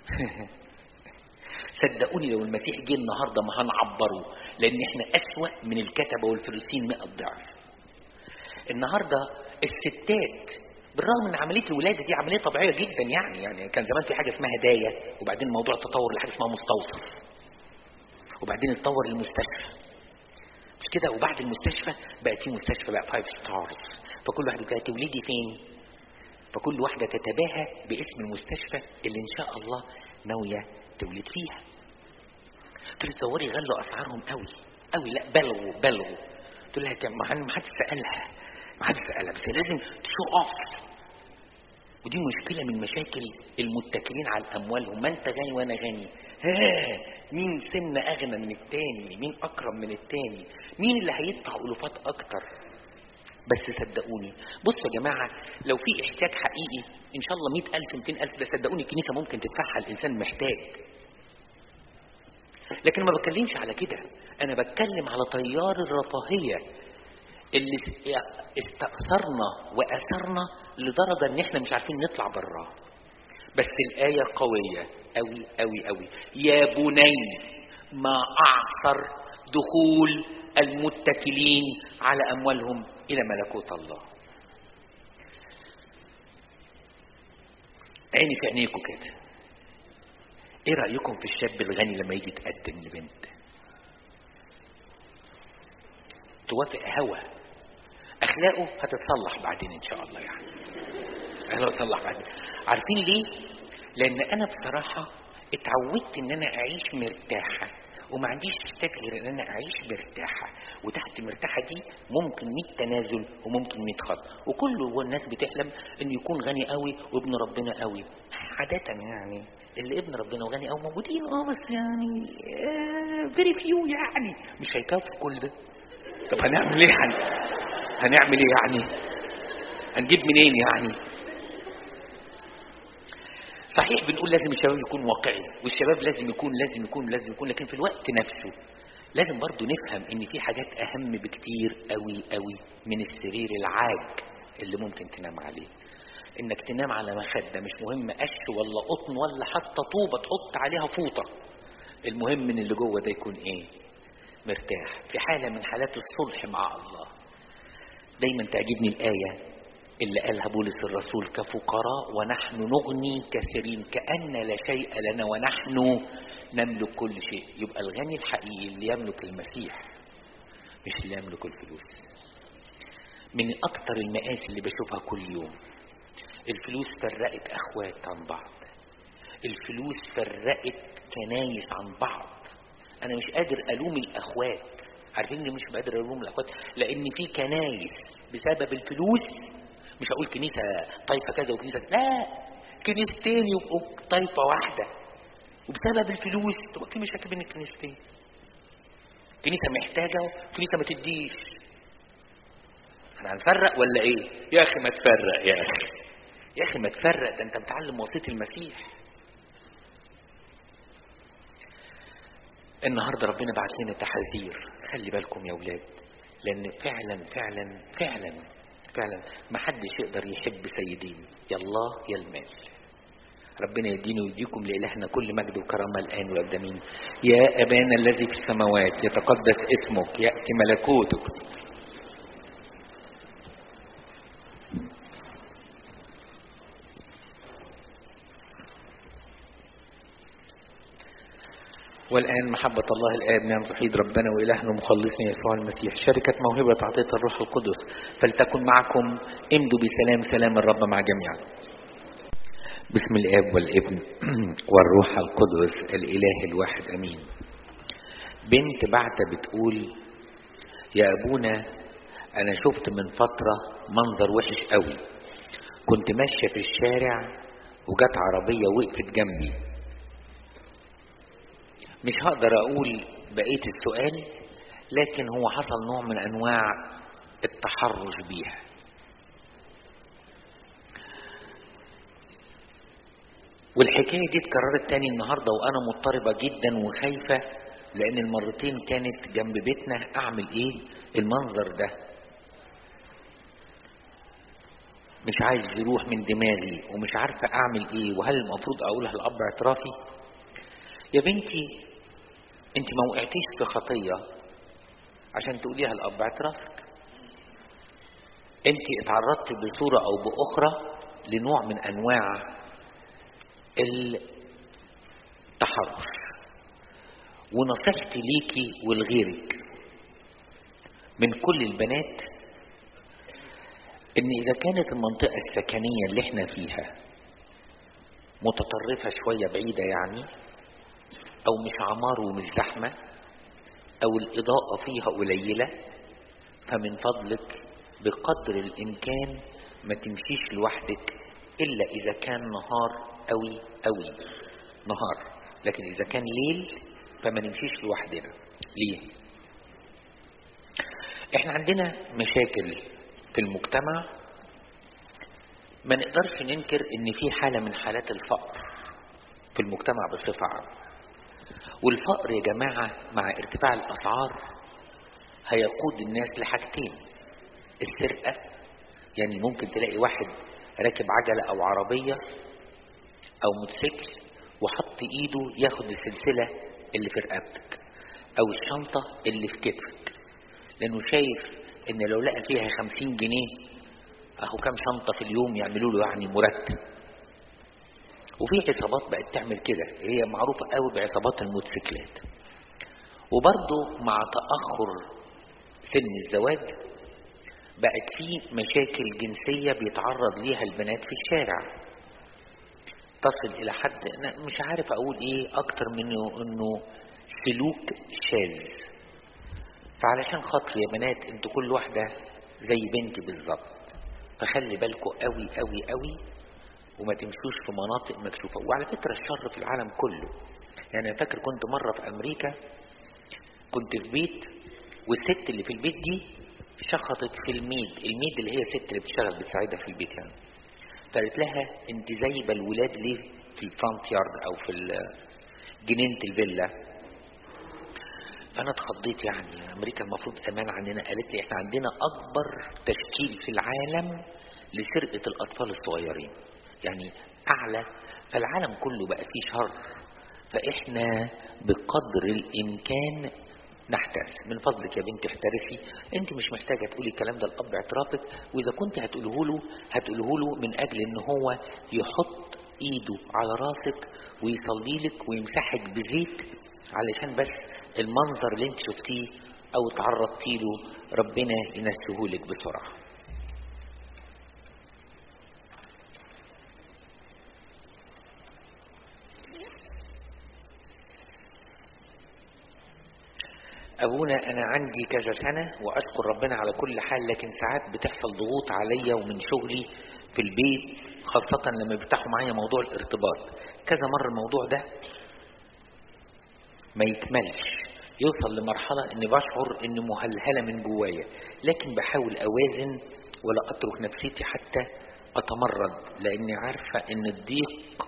صدقوني لو المسيح جه النهارده ما هنعبره لان احنا اسوا من الكتبه والفريسين 100 ضعف النهارده الستات بالرغم ان عمليه الولاده دي عمليه طبيعيه جدا يعني يعني كان زمان في حاجه اسمها هدايه وبعدين الموضوع تطور لحاجه اسمها مستوصف وبعدين اتطور للمستشفى مش كده وبعد المستشفى بقت في مستشفى بقى فايف ستارز فكل واحده تقول تولدي فين فكل واحده تتباهى باسم المستشفى اللي ان شاء الله ناويه تولد فيها قلت له تصوري غلوا اسعارهم قوي قوي لا بلغوا بلغوا قلت لها كم ما حدش سالها ما حدش سالها بس لازم تشو اوف ودي مشكله من مشاكل المتكلين على اموالهم ما انت غني وانا غني ها مين سن اغنى من التاني مين اكرم من التاني مين اللي هيدفع الوفات اكتر بس صدقوني بصوا يا جماعة لو في احتياج حقيقي إن شاء الله مئة ألف مئتين ألف ده صدقوني الكنيسة ممكن تدفعها الإنسان محتاج لكن ما بتكلمش على كده أنا بتكلم على تيار الرفاهية اللي استأثرنا وأثرنا لدرجة إن إحنا مش عارفين نطلع براه بس الآية قوية أوي أوي أوي يا بني ما أعثر دخول المتكلين على أموالهم إلى ملكوت الله عيني في عينيكم كده ايه رأيكم في الشاب الغني لما يجي يتقدم لبنت توافق هوى اخلاقه هتتصلح بعدين ان شاء الله يعني اخلاقه هتتصلح بعدين عارفين ليه لان انا بصراحة اتعودت ان انا اعيش مرتاحة وما عنديش اشتاق غير ان انا اعيش مرتاحة وتحت مرتاحة دي ممكن 100 تنازل وممكن 100 خط وكل هو الناس بتحلم انه يكون غني قوي وابن ربنا قوي عادة يعني اللي ابن ربنا وغني قوي موجودين اه بس يعني فيري فيو يعني مش هيكفوا كل ده طب هنعمل ايه يعني هنعمل ايه يعني هنجيب منين يعني صحيح بنقول لازم الشباب يكون واقعي والشباب لازم يكون لازم يكون لازم يكون لكن في الوقت نفسه لازم برضو نفهم ان في حاجات اهم بكتير قوي قوي من السرير العاج اللي ممكن تنام عليه انك تنام على مخدة مش مهم قش ولا قطن ولا حتى طوبة تحط عليها فوطة المهم ان اللي جوه ده يكون ايه مرتاح في حالة من حالات الصلح مع الله دايما تعجبني الآية اللي قالها بولس الرسول كفقراء ونحن نغني كثيرين كأن لا شيء لنا ونحن نملك كل شيء يبقى الغني الحقيقي اللي يملك المسيح مش اللي يملك الفلوس من أكتر المآسي اللي بشوفها كل يوم الفلوس فرقت أخوات عن بعض الفلوس فرقت كنايس عن بعض أنا مش قادر ألوم الأخوات عارفين ليه مش قادر ألوم الأخوات لأن في كنايس بسبب الفلوس مش هقول كنيسة طائفة كذا وكنيسة كذا. لا كنيستين يبقوا طائفة واحدة وبسبب الفلوس تبقى في مشاكل بين الكنيستين كنيسة محتاجة وكنيسة ما تديش احنا هنفرق ولا ايه يا اخي ما تفرق يا اخي يا اخي ما تفرق ده انت متعلم وصية المسيح النهاردة ربنا بعت لنا تحذير خلي بالكم يا ولاد لان فعلا فعلا فعلا فعلا ما حدش يقدر يحب سيدين يا الله يا المال ربنا يديني ويديكم لإلهنا كل مجد وكرامة الآن والأبدمين يا أبانا الذي في السماوات يتقدس اسمك يأتي ملكوتك والآن محبة الله الآب نعم تحيد ربنا وإلهنا ومخلصنا يسوع المسيح شركة موهبة عطية الروح القدس فلتكن معكم امدوا بسلام سلام الرب مع جميعا بسم الآب والابن والروح القدس الإله الواحد أمين بنت بعتة بتقول يا أبونا أنا شفت من فترة منظر وحش قوي كنت ماشية في الشارع وجت عربية وقفت جنبي مش هقدر اقول بقيه السؤال لكن هو حصل نوع من انواع التحرش بيها والحكايه دي اتكررت تاني النهارده وانا مضطربه جدا وخايفه لان المرتين كانت جنب بيتنا اعمل ايه المنظر ده مش عايز يروح من دماغي ومش عارفه اعمل ايه وهل المفروض اقولها لاب اعترافي يا بنتي انت ما وقعتيش في خطيه عشان تقوليها لاب اعترافك انت اتعرضت بصوره او باخرى لنوع من انواع التحرش ونصيحتي ليكي ولغيرك من كل البنات ان اذا كانت المنطقه السكنيه اللي احنا فيها متطرفه شويه بعيده يعني او مش عمار ومش زحمة او الاضاءة فيها قليلة فمن فضلك بقدر الامكان ما تمشيش لوحدك الا اذا كان نهار قوي قوي نهار لكن اذا كان ليل فما نمشيش لوحدنا ليه احنا عندنا مشاكل في المجتمع ما نقدرش ننكر ان في حالة من حالات الفقر في المجتمع بصفة عامة والفقر يا جماعة مع ارتفاع الأسعار هيقود الناس لحاجتين السرقة يعني ممكن تلاقي واحد راكب عجلة أو عربية أو موتوسيكل وحط إيده ياخد السلسلة اللي في رقبتك أو الشنطة اللي في كتفك لأنه شايف إن لو لقى فيها خمسين جنيه أهو كام شنطة في اليوم يعملوا له يعني مرتب وفي عصابات بقت تعمل كده هي معروفة قوي بعصابات الموتوسيكلات وبرضه مع تأخر سن الزواج بقت في مشاكل جنسية بيتعرض ليها البنات في الشارع تصل إلى حد أنا مش عارف أقول إيه أكتر من إنه سلوك شاذ فعلشان خاطر يا بنات انتوا كل واحدة زي بنتي بالظبط فخلي بالكم قوي قوي قوي وما تمشوش في مناطق مكشوفة وعلى فكرة الشر في العالم كله يعني أنا فاكر كنت مرة في أمريكا كنت في بيت والست اللي في البيت دي شخطت في الميد الميد اللي هي الست اللي بتشتغل بتساعدها في البيت يعني فقالت لها انت زايبه الولاد ليه في الفرونت يارد او في جنينه الفيلا فانا اتخضيت يعني امريكا المفروض امان عننا قالت لي احنا عندنا اكبر تشكيل في العالم لسرقه الاطفال الصغيرين يعني اعلى فالعالم كله بقى فيه شر فاحنا بقدر الامكان نحترس من فضلك يا بنتي احترسي انت مش محتاجه تقولي الكلام ده لاب اعترافك واذا كنت هتقوله له هتقوله له من اجل ان هو يحط ايده على راسك ويصلي لك ويمسحك بزيت علشان بس المنظر اللي انت شفتيه او تعرضتي له ربنا ينسيه لك بسرعه أبونا أنا عندي كذا سنة وأشكر ربنا على كل حال لكن ساعات بتحصل ضغوط عليا ومن شغلي في البيت خاصة لما بيفتحوا معايا موضوع الارتباط كذا مرة الموضوع ده ما يكملش يوصل لمرحلة إني بشعر إني مهلهلة من جوايا لكن بحاول أوازن ولا أترك نفسيتي حتى أتمرد لأني عارفة إن الضيق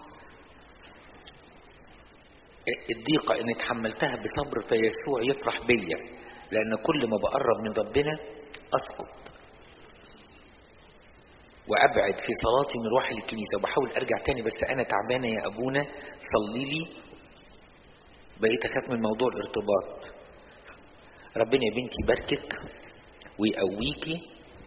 الضيقة إن اتحملتها بصبر فيسوع يفرح بيا لأن كل ما بقرب من ربنا أسقط وأبعد في صلاتي من روح الكنيسة وبحاول أرجع تاني بس أنا تعبانة يا أبونا صلي لي بقيت أخاف من موضوع الارتباط ربنا يا بنتي يباركك ويقويكي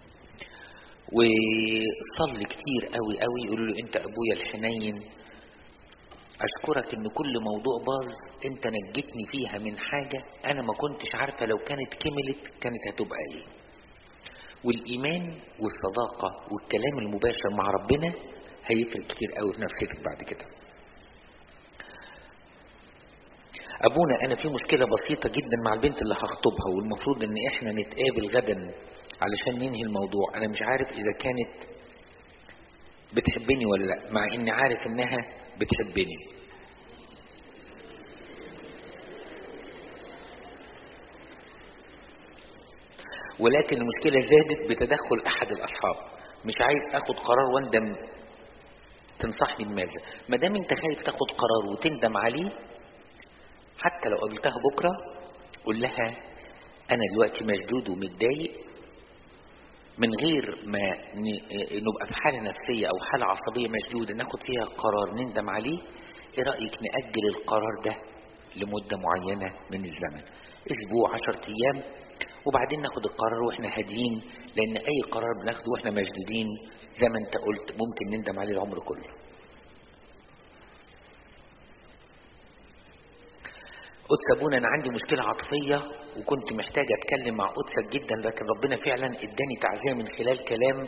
وصلي كتير قوي قوي يقولوا له انت ابويا الحنين أشكرك إن كل موضوع باظ أنت نجتني فيها من حاجة أنا ما كنتش عارفة لو كانت كملت كانت هتبقى إيه. والإيمان والصداقة والكلام المباشر مع ربنا هيفرق كتير قوي في نفسيتك بعد كده. أبونا أنا في مشكلة بسيطة جدا مع البنت اللي هخطبها والمفروض إن إحنا نتقابل غدا علشان ننهي الموضوع، أنا مش عارف إذا كانت بتحبني ولا لأ، مع إني عارف إنها بتحبني ولكن المشكلة زادت بتدخل أحد الأصحاب مش عايز أخد قرار واندم تنصحني بماذا ما دام أنت خايف تاخد قرار وتندم عليه حتى لو قابلتها بكرة قول لها أنا دلوقتي مشدود ومتضايق من غير ما نبقى في حالة نفسية أو حالة عصبية مشدودة ناخد فيها قرار نندم عليه إيه رأيك نأجل القرار ده لمدة معينة من الزمن أسبوع عشرة أيام وبعدين ناخد القرار واحنا هاديين لأن أي قرار بناخده واحنا مشدودين زي ما أنت قلت ممكن نندم عليه العمر كله قدس ابونا انا عندي مشكله عاطفيه وكنت محتاج اتكلم مع قدسك جدا لكن ربنا فعلا اداني تعزيه من خلال كلام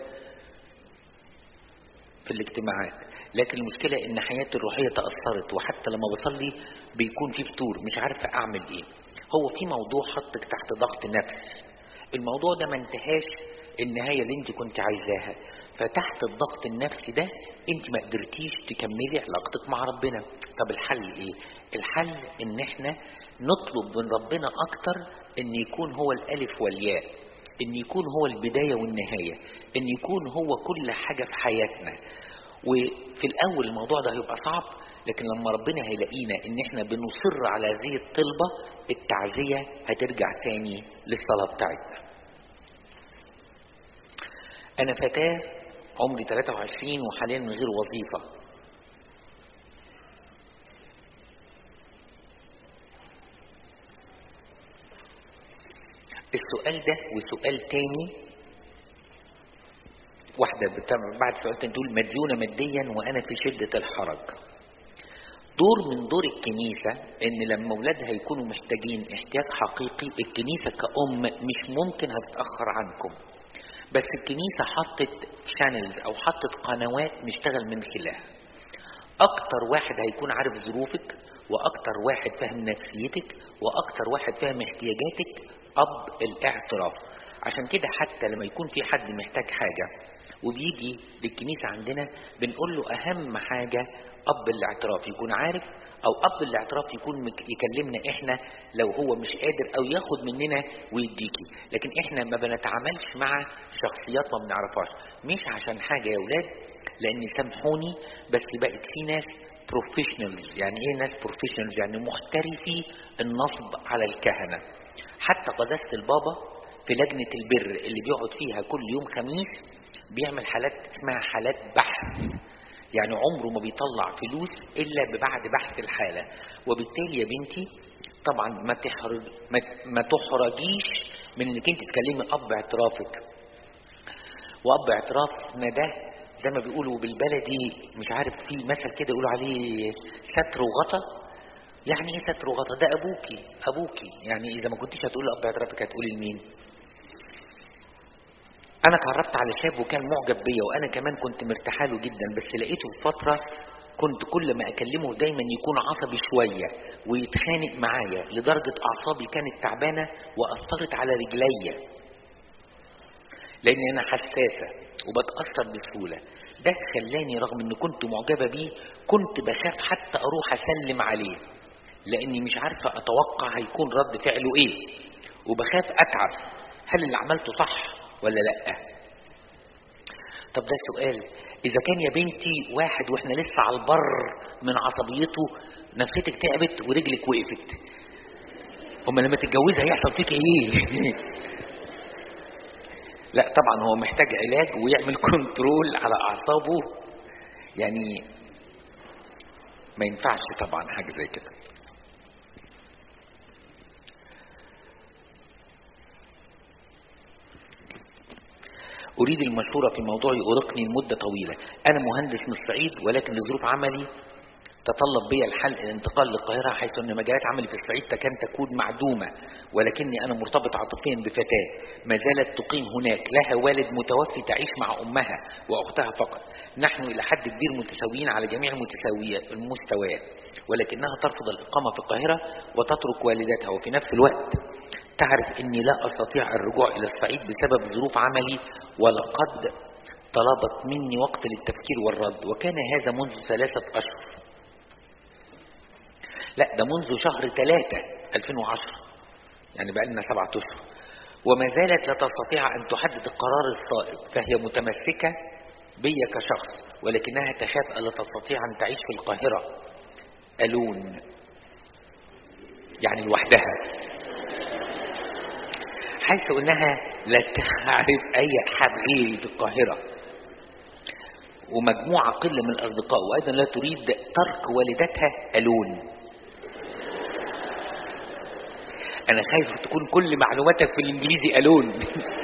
في الاجتماعات لكن المشكله ان حياتي الروحيه تاثرت وحتى لما بصلي بيكون في فتور مش عارفه اعمل ايه هو في موضوع حطك تحت ضغط نفس الموضوع ده ما انتهاش النهايه اللي انت كنت عايزاها فتحت الضغط النفسي ده انت ما قدرتيش تكملي علاقتك مع ربنا طب الحل ايه الحل ان احنا نطلب من ربنا اكتر ان يكون هو الالف والياء ان يكون هو البداية والنهاية ان يكون هو كل حاجة في حياتنا وفي الاول الموضوع ده هيبقى صعب لكن لما ربنا هيلاقينا ان احنا بنصر على هذه الطلبة التعزية هترجع تاني للصلاة بتاعتنا انا فتاة عمري 23 وحاليا من غير وظيفة السؤال ده وسؤال تاني واحدة بعد سؤال تاني تقول مديونة ماديا وأنا في شدة الحرج دور من دور الكنيسة ان لما اولادها يكونوا محتاجين احتياج حقيقي الكنيسة كأم مش ممكن هتتأخر عنكم بس الكنيسة حطت شانلز او حطت قنوات نشتغل من خلالها اكتر واحد هيكون عارف ظروفك واكتر واحد فاهم نفسيتك واكتر واحد فاهم احتياجاتك اب الاعتراف عشان كده حتى لما يكون في حد محتاج حاجة وبيجي للكنيسة عندنا بنقول له أهم حاجة أب الاعتراف يكون عارف أو أب الاعتراف يكون يكلمنا إحنا لو هو مش قادر أو ياخد مننا ويديكي لكن إحنا ما بنتعاملش مع شخصيات ما بنعرفهاش مش عشان حاجة يا ولاد لأن سامحوني بس بقت في ناس بروفيشنالز يعني ايه ناس بروفيشنالز يعني محترفي النصب على الكهنه حتى قداسه البابا في لجنه البر اللي بيقعد فيها كل يوم خميس بيعمل حالات اسمها حالات بحث يعني عمره ما بيطلع فلوس الا بعد بحث الحاله وبالتالي يا بنتي طبعا ما تحرج ما, ما تحرجيش من انك انت تكلمي اب اعترافك واب اعترافنا ده زي ما بيقولوا بالبلدي مش عارف في مثل كده يقولوا عليه ستر وغطا يعني ايه ستر وغطا ده ابوكي ابوكي يعني اذا ما كنتيش هتقولي اب اعترافك هتقولي لمين انا اتعرفت على شاب وكان معجب بيا وانا كمان كنت مرتاحه له جدا بس لقيته في فتره كنت كل ما اكلمه دايما يكون عصبي شويه ويتخانق معايا لدرجه اعصابي كانت تعبانه واثرت على رجليا لان انا حساسه وبتاثر بسهوله ده خلاني رغم ان كنت معجبه بيه كنت بخاف حتى اروح اسلم عليه لاني مش عارفه اتوقع هيكون رد فعله ايه وبخاف اتعب هل اللي عملته صح ولا لا طب ده سؤال اذا كان يا بنتي واحد واحنا لسه على البر من عصبيته نفسيتك تعبت ورجلك وقفت اما لما تتجوزي هيحصل فيك ايه لا طبعا هو محتاج علاج ويعمل كنترول على اعصابه يعني ما ينفعش طبعا حاجه زي كده أريد المشورة في موضوع يؤرقني لمدة طويلة أنا مهندس من الصعيد ولكن لظروف عملي تطلب بي الحل الانتقال للقاهرة حيث أن مجالات عملي في الصعيد تكاد تكون معدومة ولكني أنا مرتبط عاطفيا بفتاة ما زالت تقيم هناك لها والد متوفي تعيش مع أمها وأختها فقط نحن إلى حد كبير متساويين على جميع المتساويات المستويات ولكنها ترفض الإقامة في القاهرة وتترك والدتها وفي نفس الوقت تعرف أني لا أستطيع الرجوع إلى الصعيد بسبب ظروف عملي ولقد طلبت مني وقت للتفكير والرد وكان هذا منذ ثلاثة أشهر لا ده منذ شهر ثلاثة 2010 يعني بقى لنا سبعة أشهر وما زالت لا تستطيع أن تحدد القرار الصائب فهي متمسكة بي كشخص ولكنها تخاف ألا تستطيع أن تعيش في القاهرة ألون يعني لوحدها حيث أنها لا تعرف أي أحد غيري في القاهرة ومجموعة قلة من الأصدقاء وأيضا لا تريد ترك والدتها ألون أنا خايف تكون كل معلوماتك في الإنجليزي ألون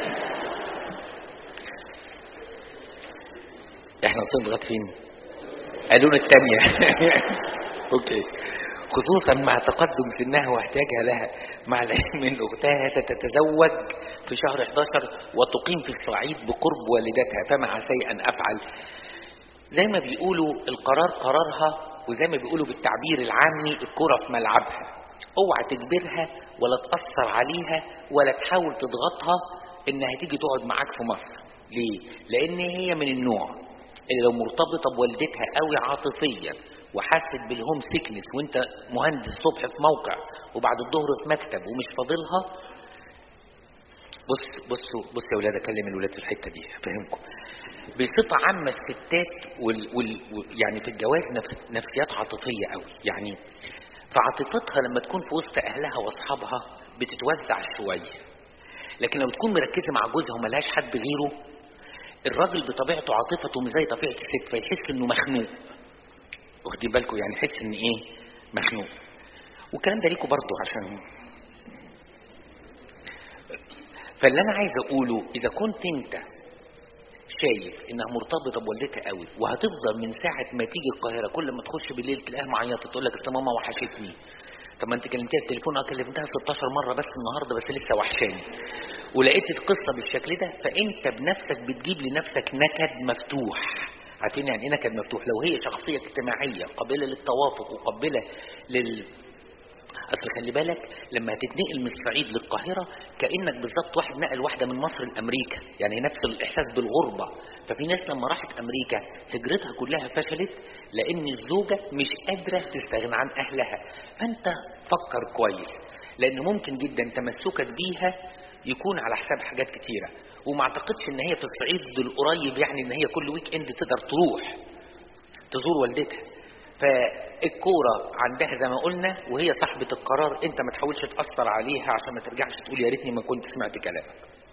إحنا وصلنا لغاية فين؟ ألون التانية أوكي خصوصا مع تقدم سنها واحتياجها لها مع العلم ان اختها ستتزوج في شهر 11 وتقيم في الصعيد بقرب والدتها فما عسي ان افعل زي ما بيقولوا القرار قرارها وزي ما بيقولوا بالتعبير العامي الكرة في ملعبها اوعى تجبرها ولا تأثر عليها ولا تحاول تضغطها انها تيجي تقعد معاك في مصر ليه؟ لان هي من النوع اللي لو مرتبطة بوالدتها قوي عاطفيا وحست بالهوم سيكنس وانت مهندس صبح في موقع وبعد الظهر في مكتب ومش فاضلها بص بصوا بص يا ولاد اكلم الولاد في الحته دي افهمكم بصفه عامه الستات وال, وال يعني في الجواز نفس نفسيات عاطفيه قوي يعني فعاطفتها لما تكون في وسط اهلها واصحابها بتتوزع شويه لكن لو تكون مركزه مع جوزها وملهاش حد غيره الراجل بطبيعته عاطفته مش زي طبيعه الست فيحس انه مخنوق واخدين بالكم يعني يحس ان ايه مخنوق والكلام ده ليكم برضه عشان فاللي انا عايز اقوله اذا كنت انت شايف انها مرتبطه بوالدتها قوي وهتفضل من ساعه ما تيجي القاهره كل ما تخش بالليل تلاقيها معيطه تقول لك اصل ماما وحشتني طب ما انت كلمتيها التليفون اه كلمتها 16 مره بس النهارده بس لسه وحشاني ولقيت القصه بالشكل ده فانت بنفسك بتجيب لنفسك نكد مفتوح عارفين يعني ايه نكد مفتوح لو هي شخصيه اجتماعيه قابله للتوافق وقابله لل اصل خلي بالك لما هتتنقل من الصعيد للقاهره كانك بالظبط واحد نقل واحده من مصر لامريكا يعني نفس الاحساس بالغربه ففي ناس لما راحت امريكا هجرتها كلها فشلت لان الزوجه مش قادره تستغنى عن اهلها فانت فكر كويس لان ممكن جدا تمسكك بيها يكون على حساب حاجات كتيره وما اعتقدش ان هي في الصعيد القريب يعني ان هي كل ويك اند تقدر تروح تزور والدتها فالكورة عندها زي ما قلنا وهي صاحبة القرار انت ما تحاولش تأثر عليها عشان ما ترجعش تقول يا ريتني ما كنت سمعت كلامك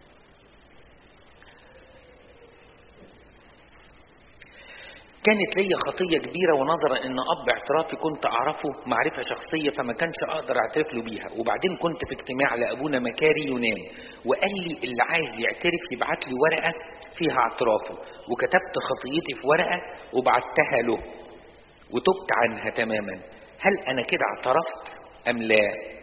كانت ليا خطية كبيرة ونظرا ان اب اعترافي كنت اعرفه معرفة شخصية فما كانش اقدر اعترف له بيها وبعدين كنت في اجتماع لابونا مكاري يونان وقال لي اللي عايز يعترف يبعت لي ورقة فيها اعترافه وكتبت خطيتي في ورقة وبعتها له وتبت عنها تماما هل انا كده اعترفت ام لا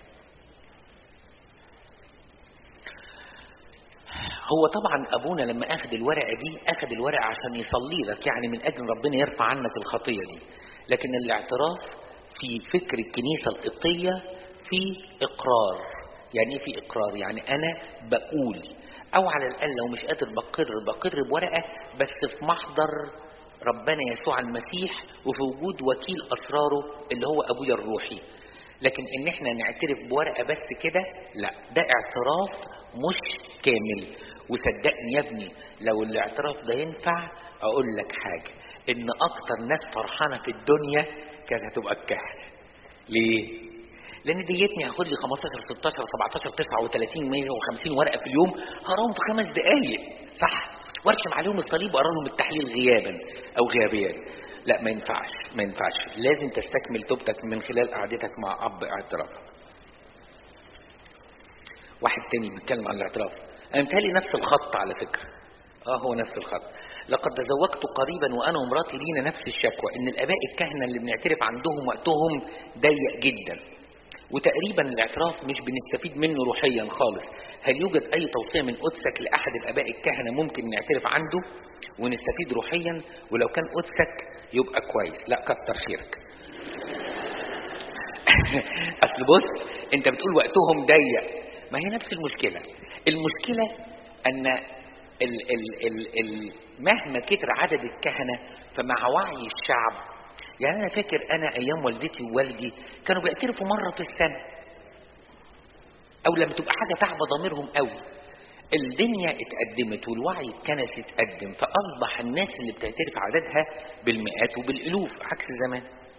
هو طبعا ابونا لما اخذ الورقه دي اخذ الورقه عشان يصلي لك يعني من اجل ربنا يرفع عنك الخطيه دي لكن الاعتراف في فكر الكنيسه القبطيه في اقرار يعني ايه في اقرار يعني انا بقول او على الاقل لو مش قادر بقر بقر بورقه بس في محضر ربنا يسوع المسيح وفي وجود وكيل اسراره اللي هو ابويا الروحي لكن ان احنا نعترف بورقه بس كده لا ده اعتراف مش كامل وصدقني يا ابني لو الاعتراف ده ينفع اقول لك حاجه ان اكتر ناس فرحانه في الدنيا كانت هتبقى الكهنه ليه لان ديتني هاخد لي 15 16 17 39 150 ورقه في اليوم هقراهم في خمس دقائق صح وارشم عليهم الصليب واقرا لهم التحليل غيابا او غيابيا لا ما ينفعش ما ينفعش لازم تستكمل توبتك من خلال قعدتك مع اب اعتراف واحد تاني بيتكلم عن الاعتراف انا متهيألي نفس الخط على فكره اه هو نفس الخط لقد تزوجت قريبا وانا ومراتي لينا نفس الشكوى ان الاباء الكهنه اللي بنعترف عندهم وقتهم ضيق جدا وتقريبا الاعتراف مش بنستفيد منه روحيا خالص هل يوجد اي توصيه من قدسك لاحد الاباء الكهنه ممكن نعترف عنده ونستفيد روحيا ولو كان قدسك يبقى كويس لا كتر خيرك اصل بص انت بتقول وقتهم ضيق ما هي نفس المشكله المشكله ان ال ال ال ال مهما كتر عدد الكهنه فمع وعي الشعب يعني انا فاكر انا ايام والدتي ووالدي كانوا بيعترفوا مره في السنه او لما تبقى حاجه تعب ضميرهم قوي الدنيا اتقدمت والوعي الكنسي اتقدم فاصبح الناس اللي بتعترف عددها بالمئات وبالالوف عكس زمان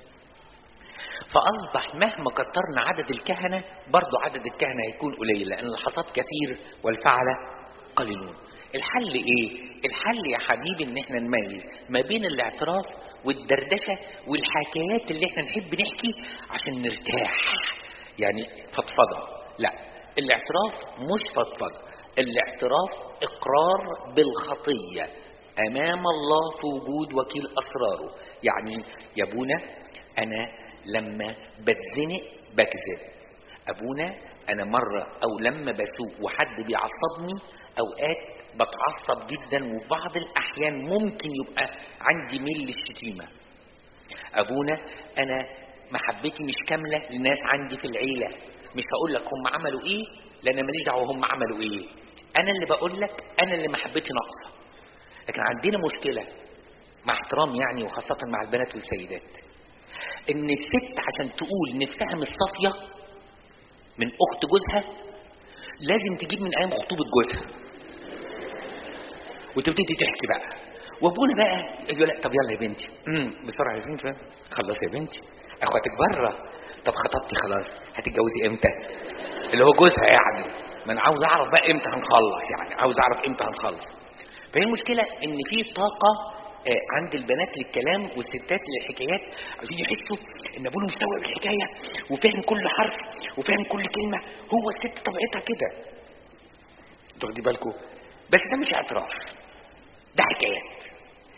فاصبح مهما كترنا عدد الكهنه برضه عدد الكهنه هيكون قليل لان الحصاد كثير والفعل قليلون الحل ايه الحل يا حبيبي ان احنا نميز ما بين الاعتراف والدردشه والحكايات اللي احنا نحب نحكي عشان نرتاح يعني فضفضه لا الاعتراف مش فضفضه الاعتراف اقرار بالخطيه امام الله في وجود وكيل اسراره يعني يا ابونا انا لما بتزنق بكذب ابونا انا مره او لما بسوق وحد بيعصبني اوقات بتعصب جدا وفي بعض الاحيان ممكن يبقى عندي ميل للشتيمه ابونا انا محبتي مش كامله لناس عندي في العيله مش هقول لك هم عملوا ايه لان ماليش دعوه هم عملوا ايه انا اللي بقول لك انا اللي محبتي ناقصه لكن عندنا مشكله مع احترام يعني وخاصه مع البنات والسيدات ان الست عشان تقول نفسها مش صافيه من اخت جوزها لازم تجيب من ايام خطوبه جوزها وتبتدي تحكي بقى وابونا بقى يقول لا طب يلا يا بنتي امم بسرعه يا بنتي خلص يا بنتي اخواتك بره طب خطبتي خلاص هتتجوزي امتى اللي هو جوزها يعني ما انا عاوز اعرف بقى امتى هنخلص يعني عاوز اعرف امتى هنخلص فهي المشكله ان في طاقه عند البنات للكلام والستات للحكايات عايزين يحسوا ان ابونا مستوعب الحكايه وفاهم كل حرف وفاهم كل كلمه هو الست طبيعتها كده انتوا واخدين بالكم بس ده مش اعتراف ده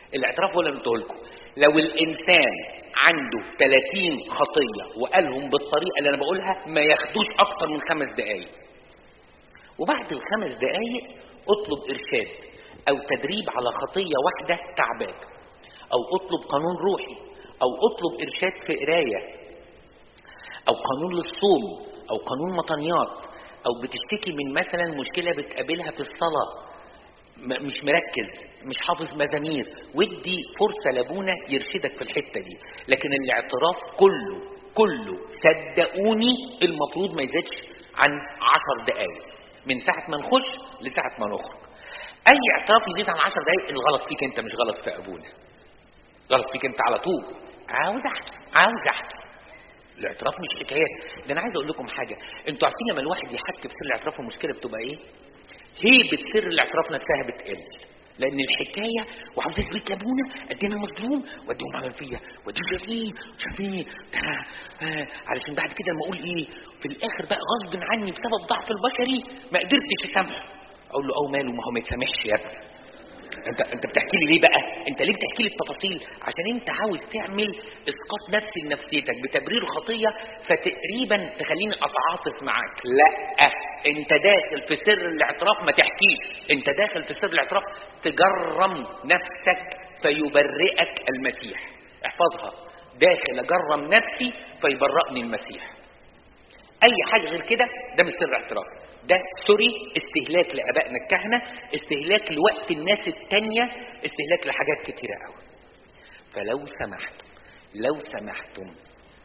الاعتراف هو اللي قلته لكم لو الانسان عنده 30 خطيه وقالهم بالطريقه اللي انا بقولها ما ياخدوش اكتر من خمس دقائق وبعد الخمس دقائق اطلب ارشاد او تدريب على خطيه واحده تعباك او اطلب قانون روحي او اطلب ارشاد في قرايه او قانون للصوم او قانون مطنيات او بتشتكي من مثلا مشكله بتقابلها في الصلاه م- مش مركز مش حافظ مزامير ودي فرصه لابونا يرشدك في الحته دي لكن الاعتراف كله كله صدقوني المفروض ما يزيدش عن عشر دقائق من ساعه ما نخش لساعه ما نخرج اي اعتراف يزيد عن عشر دقائق الغلط فيك انت مش غلط في ابونا غلط فيك انت على طول عاوز احكي عاوز احكي الاعتراف مش حكايات ده انا عايز اقول لكم حاجه انتوا عارفين لما الواحد يحكي في سر الاعتراف المشكله بتبقى ايه هيبه سر الاعتراف نفسها بتقل لان الحكايه وعاوز اثبت لابونا قد ايه انا مظلوم وقد ايه هم عملوا فيا وقد ايه شايفين شايفين ده آه علشان بعد كده لما اقول ايه في الاخر بقى غصب عني بسبب ضعف البشري ما قدرتش اسامحه اقول له اه ماله ما هو ما يتسامحش يا ابني انت انت بتحكي لي ليه بقى انت ليه بتحكي لي التفاصيل عشان انت عاوز تعمل اسقاط نفسي لنفسيتك بتبرير خطيه فتقريبا تخليني اتعاطف معاك لا انت داخل في سر الاعتراف ما تحكيش انت داخل في سر الاعتراف تجرم نفسك فيبرئك المسيح احفظها داخل اجرم نفسي فيبرئني المسيح اي حاجه غير كده ده مش سر اعتراف ده سوري استهلاك لابائنا الكهنه استهلاك لوقت الناس التانية استهلاك لحاجات كتيره قوي فلو سمحتم لو سمحتم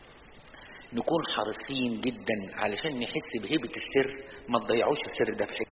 نكون حريصين جدا علشان نحس بهيبه السر ما تضيعوش السر ده في حته